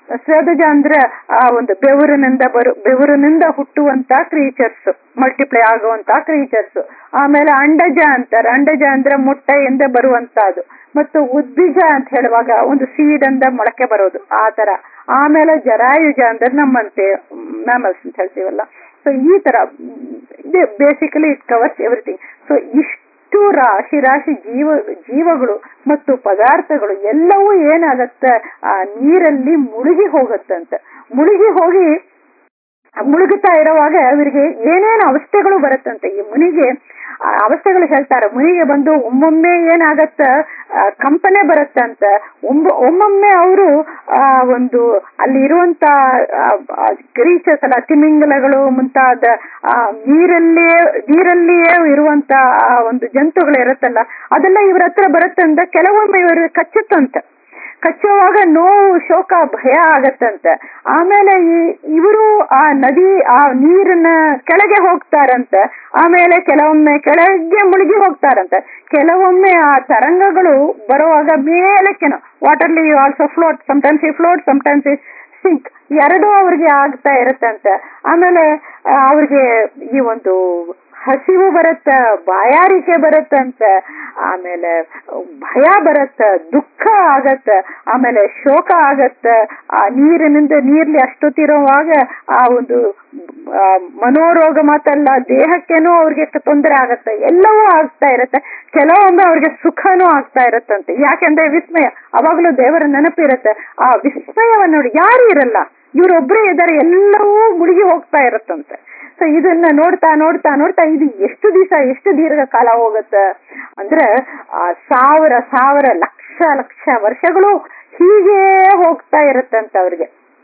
ಸ್ವೇದಜ ಅಂದ್ರೆ ಆ ಒಂದು ಬೆವರಿನಿಂದ ಬರು ಬೆವರಿನಿಂದ ಹುಟ್ಟುವಂತ ಕ್ರೀಚರ್ಸ್ ಮಲ್ಟಿಪ್ಲೈ ಆಗುವಂತ ಕ್ರೀಚರ್ಸ್ ಆಮೇಲೆ ಅಂಡಜ ಅಂತಾರೆ ಅಂಡಜ ಅಂದ್ರೆ ಮೊಟ್ಟೆಯಿಂದ ಬರುವಂತಹದ್ದು ಮತ್ತು ಉದ್ಬೀಜ ಅಂತ ಹೇಳುವಾಗ ಒಂದು ಸೀಡ್ ಅಂದ ಮೊಳಕೆ ಬರೋದು ಆ ತರ ಆಮೇಲೆ ಜರಾಯುಜ ಅಂದ್ರೆ ನಮ್ಮಂತೆ ಮ್ಯಾಮಲ್ಸ್ ಅಂತ ಹೇಳ್ತೀವಲ್ಲ ಸೊ ಈ ತರ ಇದೆ basically it covers everything so ಇಷ್ಟು ರಾಶಿ ರಾಶಿ ಜೀವ ಜೀವಗಳು ಮತ್ತು ಪದಾರ್ಥಗಳು ಎಲ್ಲವೂ ಏನಾಗತ್ತೆ ಆ ನೀರಲ್ಲಿ ಮುಳುಗಿ ಹೋಗುತ್ತಂತೆ ಮುಳುಗಿ ಹೋಗಿ ಮುಳುಗುತ್ತಾ ಇರುವಾಗ ಅವರಿಗೆ ಏನೇನು ಅವಸ್ಥೆಗಳು ಬರುತ್ತಂತೆ ಈ ಮುನಿಗೆ ಆ ಅವಸ್ಥೆಗಳು ಹೇಳ್ತಾರೆ ಮುನಿಗೆ ಬಂದು ಒಮ್ಮೊಮ್ಮೆ ಏನಾಗತ್ತ ಆ, ಕಂಪನೆ ಬರುತ್ತಂತ ಒಮ್ಮ ಒಮ್ಮೊಮ್ಮೆ ಅವರು ಆ ಒಂದು ಅಲ್ಲಿ ಇರುವಂತ ಕ್ರೀಚರ್ಸ್ ಅಲ್ಲ ತಿಮಿಂಗಲಗಳು ಮುಂತಾದ ಆ ನೀರಲ್ಲಿಯೇ ನೀರಲ್ಲಿಯೇ ಇರುವಂತ ಆ ಒಂದು ಜಂತುಗಳು ಇರುತ್ತಲ್ಲ ಅದೆಲ್ಲ ಇವ್ರ ಹತ್ರ ಬರುತ್ತಂತ ಕೆಲವೊಮ್ಮೆ ಇವರು ಕಚ್ಚುತ್ತಂತ ಕಚ್ಚುವಾಗ ನೋವು ಶೋಕ ಭಯ ಆಗತ್ತಂತೆ ಆಮೇಲೆ ಈ ಇವರು ಆ ನದಿ ಆ ನೀರಿನ ಕೆಳಗೆ ಹೋಗ್ತಾರಂತೆ ಆಮೇಲೆ ಕೆಲವೊಮ್ಮೆ ಕೆಳಗೆ ಮುಳುಗಿ ಹೋಗ್ತಾರಂತೆ ಕೆಲವೊಮ್ಮೆ ಆ ತರಂಗಗಳು ಬರುವಾಗ ಮೇಲಕ್ಕೆನ ವಾಟರ್ಲಿ ಆಲ್ಸೋ ಫ್ಲೋಟ್ ಸಮಟೈಮ್ಸ್ ಈ ಫ್ಲೋಟ್ ಸಮಟೈಮ್ಸ್ ಈ ಸಿಂಕ್ ಎರಡೂ ಅವ್ರಿಗೆ ಆಗ್ತಾ ಇರುತ್ತಂತೆ ಆಮೇಲೆ ಆ, ಅವ್ರಿಗೆ ಈ ಒಂದು ಹಸಿವು ಬರುತ್ತ ಬಾಯಾರಿಕೆ ಬರುತ್ತಂತ ಆಮೇಲೆ ಭಯ ಬರುತ್ತ ದುಃಖ ಆಗತ್ತ ಆಮೇಲೆ ಶೋಕ ಆಗತ್ತ ಆ ನೀರಿನಿಂದ ನೀರ್ಲಿ ಅಷ್ಟೊತ್ತಿರುವಾಗ ಆ ಒಂದು ಆ, ಮನೋರೋಗ ಮಾತಲ್ಲ ದೇಹಕ್ಕೇನೋ ಅವ್ರಿಗೆ ತೊಂದರೆ ಆಗತ್ತೆ ಎಲ್ಲವೂ ಆಗ್ತಾ ಇರತ್ತೆ ಕೆಲವೊಮ್ಮೆ ಅವ್ರಿಗೆ ಸುಖನೂ ಆಗ್ತಾ ಇರತ್ತಂತೆ ಯಾಕೆಂದ್ರೆ ವಿಸ್ಮಯ ಅವಾಗಲೂ ದೇವರ ನೆನಪಿರತ್ತೆ ಆ ವಿಸ್ಮಯವನ್ನು ನೋಡಿ ಯಾರು ಇರಲ್ಲ ಇವರೊಬ್ಬರೇ ಇದ್ದಾರೆ ಎಲ್ಲವೂ ಮುಳುಗಿ ಹೋಗ್ತಾ ಇರತ್ತಂತೆ ಸೊ ಇದನ್ನ ನೋಡ್ತಾ ನೋಡ್ತಾ ನೋಡ್ತಾ ಇದು ಎಷ್ಟು ದಿವಸ ಎಷ್ಟು ದೀರ್ಘ ಕಾಲ ಹೋಗುತ್ತೆ ಅಂದ್ರೆ ಆ ಸಾವಿರ ಸಾವಿರ ಲಕ್ಷ ಲಕ್ಷ ವರ್ಷಗಳು ಹೀಗೆ ಹೋಗ್ತಾ ಇರತ್ತಂತ ಅವ್ರಿಗೆ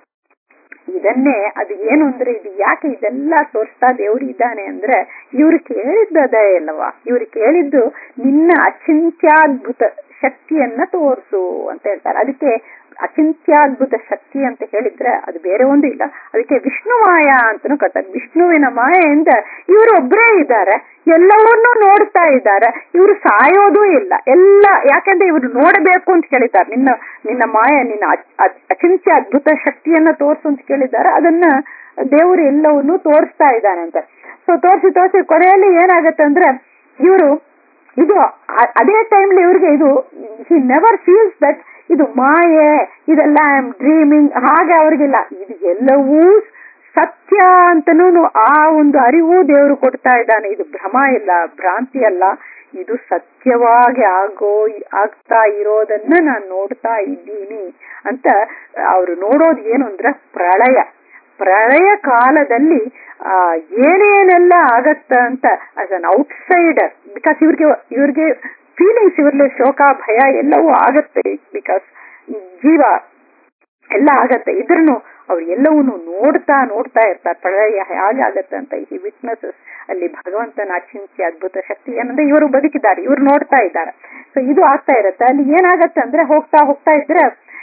ಇದನ್ನೇ ಅದು ಏನು ಅಂದ್ರೆ ಇದು ಯಾಕೆ ಇದೆಲ್ಲ ತೋರಿಸ್ತಾ ದೇವ್ರು ಇದ್ದಾನೆ ಅಂದ್ರೆ ಇವ್ರು ಕೇಳಿದ್ದದೇ ಅಲ್ಲವಾ ಇವ್ರು ಕೇಳಿದ್ದು ನಿನ್ನ ಅಚಿಂತ್ಯಾದ್ಭುತ ಶಕ್ತಿಯನ್ನ ತೋರಿಸು ಅಂತ ಹೇಳ್ತಾರೆ ಅದಕ್ಕೆ ಅಚಿಂತ್ಯಾದ್ಭುತ ಶಕ್ತಿ ಅಂತ ಹೇಳಿದ್ರೆ ಅದು ಬೇರೆ ಒಂದು ಇಲ್ಲ ಅದಕ್ಕೆ ವಿಷ್ಣು ಮಾಯಾ ಅಂತಾನು ಕರ್ತಾರೆ ವಿಷ್ಣುವಿನ ಮಾಯೆಯಿಂದ ಇವರು ಒಬ್ಬರೇ ಇದ್ದಾರೆ ಎಲ್ಲವನ್ನೂ ನೋಡ್ತಾ ಇದ್ದಾರೆ ಇವರು ಸಾಯೋದೂ ಇಲ್ಲ ಎಲ್ಲ ಯಾಕಂದ್ರೆ ಇವರು ನೋಡಬೇಕು ಅಂತ ಕೇಳಿದ್ದಾರೆ ನಿನ್ನ ನಿನ್ನ ಮಾಯ ನಿನ್ನ ಅಚ್- ಅಚ್- ಅಚಿಂತ್ಯ ಅದ್ಭುತ ಶಕ್ತಿಯನ್ನ ತೋರಿಸು ಅಂತ ಕೇಳಿದ್ದಾರೆ ಅದನ್ನ ದೇವರು ಎಲ್ಲವನ್ನೂ ತೋರಿಸ್ತಾ ಇದ್ದಾನೆ ಅಂತ ಸೊ ತೋರಿಸಿ ತೋರಿಸಿ ಕೊನೆಯಲ್ಲಿ ಏನಾಗತ್ತೆ ಅಂದ್ರೆ ಇವರು ಇದು ಅ- ಅದೇ ಟೈಮ್ಲಿ ಇವ್ರಿಗೆ ಇದು ಹಿ ನೆವರ್ ಫೀಲ್ಸ್ ದಟ್ ಇದು ಮಾಯೆ ಇದೆಲ್ಲ ಐ ಆಮ್ ಡ್ರೀಮಿಂಗ್ ಹಾಗೆ ಅವ್ರಿಗಿಲ್ಲ ಇದು ಎಲ್ಲವೂ ಸತ್ಯ ಅಂತನೂ ಆ ಒಂದು ಅರಿವು ದೇವರು ಕೊಡ್ತಾ ಇದ್ದಾನೆ ಇದು ಭ್ರಮ ಇಲ್ಲ ಭ್ರಾಂತಿ ಅಲ್ಲ ಇದು ಸತ್ಯವಾಗಿ ಆಗೋ ಆಗ್ತಾ ಇರೋದನ್ನ ನಾನು ನೋಡ್ತಾ ಇದ್ದೀನಿ ಅಂತ ಅವರು ನೋಡೋದು ಏನು ಅಂದ್ರೆ ಪ್ರಳಯ ಪ್ರಳಯ ಕಾಲದಲ್ಲಿ ಆ ಏನೇನೆಲ್ಲ ಆಗತ್ತ ಅಂತ ಆಸ್ ಅನ್ ಔಟ್ಸೈಡರ್ ಬಿಕಾಸ್ ಇವ್ರಿಗೆ ಇವ್ರಿಗೆ ಫೀಲಿಂಗ್ಸ್ ಇವ್ರಲ್ಲಿ ಶೋಕ ಭಯ ಎಲ್ಲವೂ ಆಗತ್ತೆ ಬಿಕಾಸ್ ಜೀವ ಎಲ್ಲ ಆಗತ್ತೆ ಇದ್ರೂ ಅವ್ರು ಎಲ್ಲವನ್ನೂ ನೋಡ್ತಾ ನೋಡ್ತಾ ಇರ್ತಾರೆ ಪ್ರಳಯ ಹೇಗೆ ಆಗತ್ತೆ ಅಂತ ಈ ವಿಟ್ನೆಸಸ್ ಅಲ್ಲಿ ಭಗವಂತನ ಅಚಿಂತ್ಯ ಅದ್ಭುತ ಶಕ್ತಿ ಏನಂದ್ರೆ ಇವರು ಬದುಕಿದ್ದಾರೆ ಇವ್ರು ನೋಡ್ತಾ ಇದ್ದಾರೆ ಸೊ ಇದು ಆಗ್ತಾ ಇರತ್ತೆ ಅಲ್ಲಿ ಏನಾಗತ್ತೆ ಅಂದ್ರೆ ಹೋಗ್ತಾ ಹೋಗ್ತಾ ಇದ್ರೆ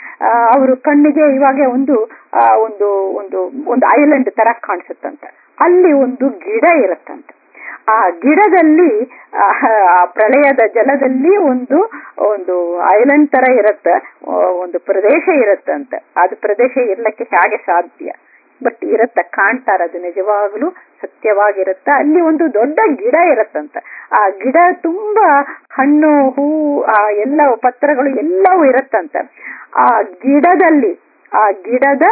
ಅವರು ಕಣ್ಣಿಗೆ ಇವಾಗ ಒಂದು ಆ, ಒಂದು ಒಂದು ಒಂದು ಐಲ್ಯಾಂಡ್ ತರ ಕಾಣಿಸುತ್ತಂತೆ ಅಲ್ಲಿ ಒಂದು ಗಿಡ ಇರುತ್ತಂತೆ ಆ ಗಿಡದಲ್ಲಿ ಆ, ಆ ಪ್ರಳಯದ ಜಲದಲ್ಲಿ ಒಂದು ಒಂದು ಐಲ್ಯಾಂಡ್ ತರ ಇರತ್ತೆ ಆ, ಒಂದು ಪ್ರದೇಶ ಇರತ್ತಂತೆ ಅದು ಪ್ರದೇಶ ಇರ್ಲಿಕ್ಕೆ ಹೇಗೆ ಸಾಧ್ಯ ಬಟ್ ಇರತ್ತ ಕಾಣ್ತಾರ ಅದು ನಿಜವಾಗ್ಲೂ ಸತ್ಯವಾಗಿರತ್ತ ಅಲ್ಲಿ ಒಂದು ದೊಡ್ಡ ಗಿಡ ಇರತ್ತಂತೆ ಆ ಗಿಡ ತುಂಬಾ ಹಣ್ಣು ಹೂ ಆ ಎಲ್ಲ ಪತ್ರಗಳು ಎಲ್ಲವೂ ಇರತ್ತಂತೆ ಆ ಗಿಡದಲ್ಲಿ ಆ ಗಿಡದ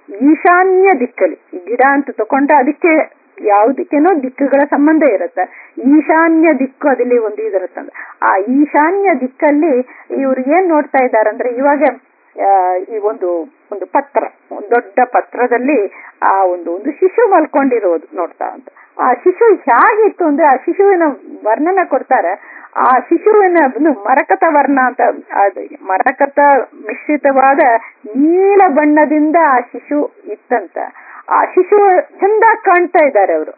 ಈಶಾನ್ಯ ದಿಕ್ಕಲ್ಲಿ ಈ ಗಿಡ ಅಂತ ತಕೊಂಡ್ರೆ ಅದಕ್ಕೆ ಯಾವುದಕ್ಕೇನೋ ದಿಕ್ಕುಗಳ ಸಂಬಂಧ ಇರುತ್ತೆ ಈಶಾನ್ಯ ದಿಕ್ಕು ಅದಲ್ಲಿ ಒಂದು ಇದಿರುತ್ತಂದ್ರೆ ಆ ಈಶಾನ್ಯ ದಿಕ್ಕಲ್ಲಿ ಇವ್ರು ಏನ್ ನೋಡ್ತಾ ಇದ್ದಾರಂದ್ರೆ ಇವಾಗ ಆ, ಈ ಒಂದು ಒಂದು ಪತ್ರ ಒಂದು ದೊಡ್ಡ ಪತ್ರದಲ್ಲಿ ಆ ಒಂದು ಒಂದು ಶಿಶು ಮಲ್ಕೊಂಡಿರೋದು ನೋಡ್ತಾ ಅಂತ ಆ ಶಿಶು ಹೇಗಿತ್ತು ಅಂದ್ರೆ ಆ ಶಿಶುವಿನ ವರ್ಣನ ಕೊಡ್ತಾರೆ ಆ ಶಿಶುವಿನ ಒಂದು ಮರಕತ ವರ್ಣ ಅಂತ ಅದು ಮರಕತ ಮಿಶ್ರಿತವಾದ ನೀಲ ಬಣ್ಣದಿಂದ ಆ ಶಿಶು ಇತ್ತಂತ ಆ ಶಿಶು ಚಂದ ಕಾಣ್ತಾ ಇದ್ದಾರೆ ಅವರು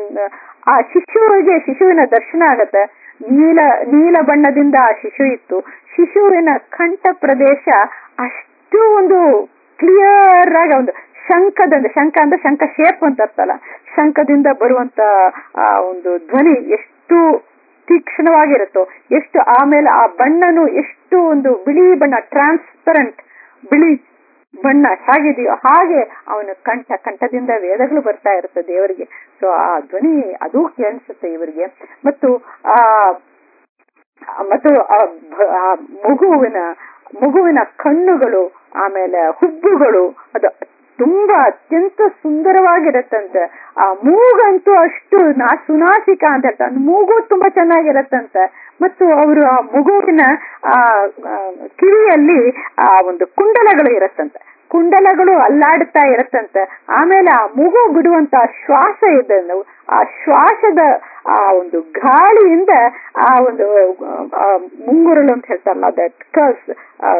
ಆ ಶಿಶುವಿಗೆ ಶಿಶುವಿನ ದರ್ಶನ ಆಗತ್ತೆ ನೀಲ ನೀಲ ಬಣ್ಣದಿಂದ ಆ ಶಿಶು ಇತ್ತು ಶಿಶುವಿನ ಕಂಠ ಪ್ರದೇಶ ಅಷ್ಟು ಒಂದು ಕ್ಲಿಯರ್ ಆಗಿ ಒಂದು ಶಂಖದಿಂದ ಶಂಖ ಅಂದ್ರೆ ಶಂಖ ಶೇಪ್ ಅಂತ ಅರ್ಥಲ್ಲ ಶಂಖದಿಂದ ಬರುವಂತ ಆ ಒಂದು ಧ್ವನಿ ಎಷ್ಟು ತೀಕ್ಷ್ಣವಾಗಿರುತ್ತೋ ಎಷ್ಟು ಆಮೇಲೆ ಆ ಬಣ್ಣನು ಎಷ್ಟು ಒಂದು ಬಿಳಿ ಬಣ್ಣ ಟ್ರಾನ್ಸ್ಪರೆಂಟ್ ಬಿಳಿ ಬಣ್ಣ ಹೇಗಿದೆಯೋ ಹಾಗೆ ಅವನ ಕಂಠ ಕಂಠದಿಂದ ವೇದಗಳು ಬರ್ತಾ ಇರುತ್ತೆ ದೇವರಿಗೆ ಸೊ ಆ ಧ್ವನಿ ಅದು ಕೇಳಿಸುತ್ತೆ ಇವರಿಗೆ ಮತ್ತು ಆ ಮತ್ತು ಆ ಭ- ಆ ಮಗುವಿನ ಮಗುವಿನ ಕಣ್ಣುಗಳು ಆಮೇಲೆ ಹುಬ್ಬುಗಳು ಅದು ತುಂಬಾ ಅತ್ಯಂತ ಸುಂದರವಾಗಿರತ್ತಂತೆ ಆ ಮೂಗಂತೂ ಅಷ್ಟು ನಾ ಸುನಾಸಿಕ ಅಂತ ಹೇಳ್ತಾರೆ ಆ ಮೂಗು ತುಂಬಾ ಚೆನ್ನಾಗಿರತ್ತಂತೆ ಮತ್ತು ಅವರು ಆ ಮಗುವಿನ ಆ ಆ, ಕಿವಿಯಲ್ಲಿ ಆ ಒಂದು ಕುಂಡಲಗಳು ಇರತ್ತಂತೆ ಕುಂಡಲಗಳು ಅಲ್ಲಾಡುತ್ತಾ ಇರತ್ತಂತೆ ಆಮೇಲೆ ಆ ಮಗು ಬಿಡುವಂತ ಶ್ವಾಸ ಇದೆ ನಾವು ಆ ಶ್ವಾಸದ ಆ ಒಂದು ಗಾಳಿಯಿಂದ ಆ ಒಂದು ಆ, ಮುಂಗುರಳು ಅಂತ ಹೇಳ್ತಾರಲ್ಲ ದಟ್ ಕರ್ಸ್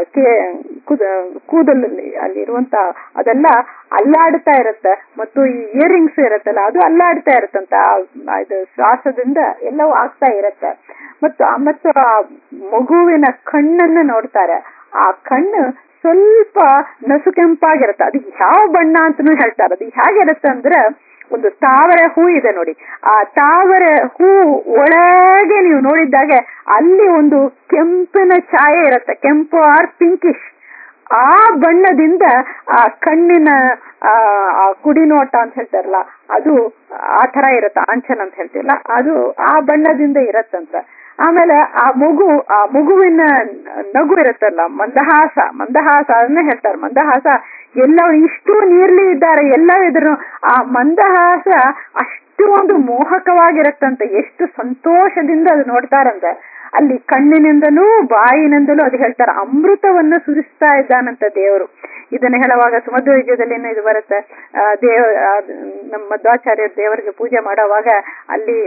ಕೂದಲಲ್ಲಿ ಅಲ್ಲಿರುವಂತ ಅದೆಲ್ಲ ಅಲ್ಲಾಡ್ತಾ ಇರತ್ತೆ ಮತ್ತು ಈ ಇಯರಿಂಗ್ಸ್ ಇರತ್ತಲ್ಲ ಅದು ಅಲ್ಲಾಡ್ತಾ ಇರತ್ತಂತ ಆ ಇದು ಶ್ವಾಸದಿಂದ ಎಲ್ಲವೂ ಆಗ್ತಾ ಇರತ್ತೆ ಮತ್ತು ಆ- ಮತ್ತು ಆ ಮಗುವಿನ ಕಣ್ಣನ್ನ ನೋಡ್ತಾರೆ ಆ ಕಣ್ಣು ಸ್ವಲ್ಪ ನಸು ಕೆಂಪಾಗಿರುತ್ತೆ ಅದು ಯಾವ ಬಣ್ಣ ಅಂತಾನು ಹೇಳ್ತಾರೆ ಅದು ಹೇಗಿರುತ್ತೆ ಅಂದ್ರೆ ಒಂದು ತಾವರೆ ಹೂ ಇದೆ ನೋಡಿ ಆ ತಾವರೆ ಹೂ ಒಳಗೆ ನೀವು ನೋಡಿದಾಗ ಅಲ್ಲಿ ಒಂದು ಕೆಂಪಿನ ಛಾಯೆ ಇರುತ್ತೆ ಕೆಂಪು ಆರ್ ಪಿಂಕಿಶ್ ಆ ಬಣ್ಣದಿಂದ ಆ ಕಣ್ಣಿನ ಆ ಆ ಕುಡಿ ನೋಟ ಅಂತ ಹೇಳ್ತಾರಲ್ಲ ಅದು ಆ ತರ ಇರುತ್ತೆ ಆಂಚನ್ ಅಂತ ಹೇಳ್ತಿಲ್ಲ ಅದು ಆ ಬಣ್ಣದಿಂದ ಇರತ್ತಂತ ಆಮೇಲೆ ಆ ಮಗು ಆ ಮಗುವಿನ ನಗು ಇರುತ್ತಲ್ಲ ಮಂದಹಾಸ ಮಂದಹಾಸ ಅದನ್ನೇ ಹೇಳ್ತಾರೆ ಮಂದಹಾಸ ಎಲ್ಲ ಇಷ್ಟು ನೀರ್ಲಿ ಇದ್ದಾರೆ ಎಲ್ಲ ಇದ್ರು ಆ ಮಂದಹಾಸ ಅಷ್ಟು ಒಂದು ಮೋಹಕವಾಗಿರತ್ತಂತೆ ಎಷ್ಟು ಸಂತೋಷದಿಂದ ಅದು ನೋಡ್ತಾರಂತೆ ಅಲ್ಲಿ ಕಣ್ಣಿನಿಂದಲೂ ಬಾಯಿನಿಂದಲೂ ಅದು ಹೇಳ್ತಾರೆ ಅಮೃತವನ್ನು ಸುರಿಸ್ತಾ ಇದ್ದಾನಂತ ದೇವರು ಇದನ್ನ ಹೇಳುವಾಗ ಸುಮಧ್ವ ವಿಜಯದಲ್ಲಿ ಇದು ಬರುತ್ತೆ ಆ, ದೇವ ಆ, ನಮ್ಮ ಮಧ್ವಾಚಾರ್ಯ ದೇವರಿಗೆ ಪೂಜೆ ಮಾಡುವಾಗ ಅಲ್ಲಿ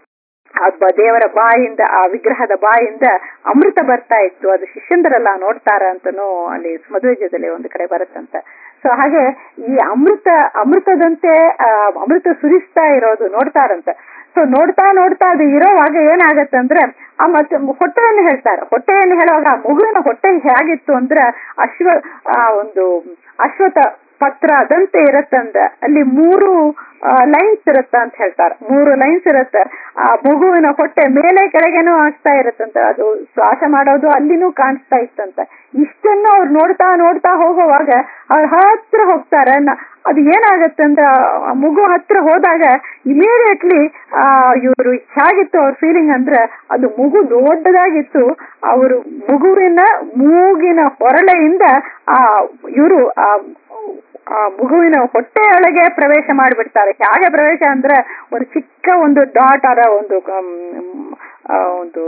ಆ ಬ- ದೇವರ ಬಾಯಿಂದ ಆ ವಿಗ್ರಹದ ಬಾಯಿಂದ ಅಮೃತ ಬರ್ತಾ ಇತ್ತು ಅದು ಶಿಷ್ಯಂದರೆಲ್ಲ ನೋಡ್ತಾರ ಅಂತನೂ ಅಲ್ಲಿ ಮದುವೆಜದಲ್ಲಿ ಒಂದು ಕಡೆ ಬರುತ್ತಂತ ಸೊ ಹಾಗೆ ಈ ಅಮೃತ ಅಮೃತದಂತೆ ಆ, ಅಮೃತ ಸುರಿಸ್ತಾ ಇರೋದು ನೋಡ್ತಾರಂತ ಸೊ ನೋಡ್ತಾ ನೋಡ್ತಾ ಅದು ಇರೋವಾಗ ಏನಾಗತ್ತೆ ಅಂದ್ರೆ ಆ ಮತ್ತೆ ಹೊಟ್ಟೆಯನ್ನು ಹೇಳ್ತಾರೆ ಹೊಟ್ಟೆಯನ್ನು ಹೇಳುವಾಗ ಆ ಮಗುವಿನ ಹೊಟ್ಟೆ ಹೇಗಿತ್ತು ಅಂದ್ರೆ ಅಶ್ವ ಆ ಒಂದು ಅಶ್ವತ ಪತ್ರದಂತೆ ಇರತ್ತಂದ ಅಲ್ಲಿ ಮೂರು ಲೈನ್ಸ್ ಇರುತ್ತ ಅಂತ ಹೇಳ್ತಾರೆ ಮೂರು ಲೈನ್ಸ್ ಇರುತ್ತೆ ಆ ಮಗುವಿನ ಹೊಟ್ಟೆ ಮೇಲೆ ಕೆಳಗೆನೂ ಆಗ್ತಾ ಇರುತ್ತಂತ ಅದು ಶ್ವಾಸ ಮಾಡೋದು ಅಲ್ಲಿನೂ ಕಾಣಿಸ್ತಾ ಇತ್ತಂತ ಇಷ್ಟನ್ನು ಅವ್ರು ನೋಡ್ತಾ ನೋಡ್ತಾ ಹೋಗುವಾಗ ಅವ್ರ ಹತ್ರ ಹೋಗ್ತಾರೆ ನ- ಅದು ಏನಾಗತ್ತೆ ಅಂದ್ರೆ ಆ ಮಗು ಹತ್ರ ಹೋದಾಗ ಇಮಿಡಿಯೇಟ್ಲಿ ಆ ಇವರು ಹೇಗಿತ್ತು ಅವ್ರ ಫೀಲಿಂಗ್ ಅಂದ್ರೆ ಅದು ಮಗು ದೊಡ್ಡದಾಗಿತ್ತು ಅವರು ಮಗುವಿನ ಮೂಗಿನ ಹೊರಳೆಯಿಂದ ಆ ಇವರು ಆ ಆ ಮಗುವಿನ ಹೊಟ್ಟೆಯೊಳಗೆ ಪ್ರವೇಶ ಮಾಡಿಬಿಡ್ತಾರೆ ಹೇಗೆ ಪ್ರವೇಶ ಅಂದ್ರೆ ಒಂದು ಚಿಕ್ಕ ಒಂದು ಡಾಟ್ ಅರ ಒಂದು ಕಮ್, ಆ, ಒಂದು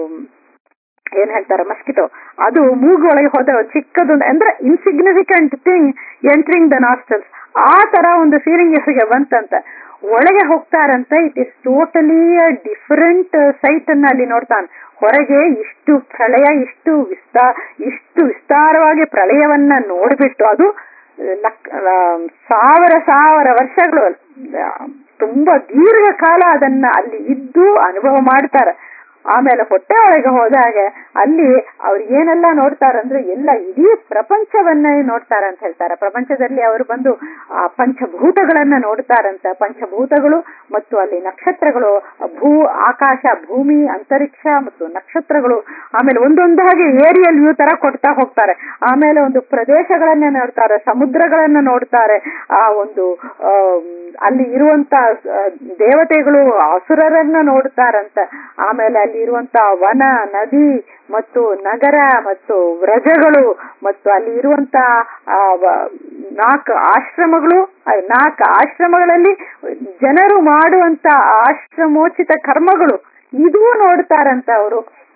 ಏನ್ ಹೇಳ್ತಾರೆ ಮಸ್ಕಿಟೋ ಅದು ಮೂಗೊಳಗೆ ಹೋದ ಚಿಕ್ಕದೊಂದು ಅಂದ್ರೆ insignificant thing entering the nostrils ಆ ತರ ಒಂದು ಫೀಲಿಂಗ್ ಇವರಿಗೆ ಬಂತಂತ ಒಳಗೆ ಹೋಗ್ತಾರಂತ it is totally different sight ಅನ್ನ ಅಲ್ಲಿ ನೋಡ್ತಾನೆ ಹೊರಗೆ ಇಷ್ಟು ಪ್ರಳಯ ಇಷ್ಟು ವಿಸ್ತಾ ಇಷ್ಟು ವಿಸ್ತಾರವಾಗಿ ಪ್ರಳಯವನ್ನ ನೋಡ್ಬಿಟ್ಟು ಅದು ಲಕ್ ಆ, ಸಾವಿರ ಸಾವಿರ ವರ್ಷಗಳು ಆ, ತುಂಬಾ ದೀರ್ಘಕಾಲ ಅದನ್ನ ಅಲ್ಲಿ ಇದ್ದು ಅನುಭವ ಮಾಡ್ತಾರೆ ಆಮೇಲೆ ಹೊಟ್ಟೆ ಒಳಗೆ ಹೋದಾಗ ಅಲ್ಲಿ ಅವ್ರು ಏನೆಲ್ಲ ನೋಡ್ತಾರಂದ್ರೆ ಎಲ್ಲ ಇಡೀ ಪ್ರಪಂಚವನ್ನ ನೋಡ್ತಾರ ಅಂತ ಹೇಳ್ತಾರೆ ಪ್ರಪಂಚದಲ್ಲಿ ಅವರು ಬಂದು ಆ ಪಂಚಭೂತಗಳನ್ನ ನೋಡ್ತಾರಂತ ಪಂಚಭೂತಗಳು ಮತ್ತು ಅಲ್ಲಿ ನಕ್ಷತ್ರಗಳು ಭೂ ಆಕಾಶ ಭೂಮಿ ಅಂತರಿಕ್ಷ ಮತ್ತು ನಕ್ಷತ್ರಗಳು ಆಮೇಲೆ ಒಂದೊಂದಾಗಿ ಏರಿಯಲ್ ವ್ಯೂ ತರ ಕೊಡ್ತಾ ಹೋಗ್ತಾರೆ ಆಮೇಲೆ ಒಂದು ಪ್ರದೇಶಗಳನ್ನ ನೋಡ್ತಾರೆ ಸಮುದ್ರಗಳನ್ನ ನೋಡ್ತಾರೆ ಆ ಒಂದು ಆಮ್, ಅಲ್ಲಿ ಇರುವಂತ ಆ, ದೇವತೆಗಳು ಅಸುರರನ್ನ ನೋಡ್ತಾರಂತ ಆಮೇಲೆ ಅಲ್ಲಿ ಇರುವಂತ ವನ ನದಿ ಮತ್ತು ನಗರ ಮತ್ತು ವ್ರಜಗಳು ಮತ್ತು ಅಲ್ಲಿ ಇರುವಂತ ಆ, ವ- ನಾಲ್ಕು ಆಶ್ರಮಗಳು ಆ, ನಾಲ್ಕು ಆಶ್ರಮಗಳಲ್ಲಿ ಜನರು ಮಾಡುವಂತ ಆಶ್ರಮೋಚಿತ ಕರ್ಮಗಳು ಇದೂ ನೋಡ್ತಾರಂತ ಅವರು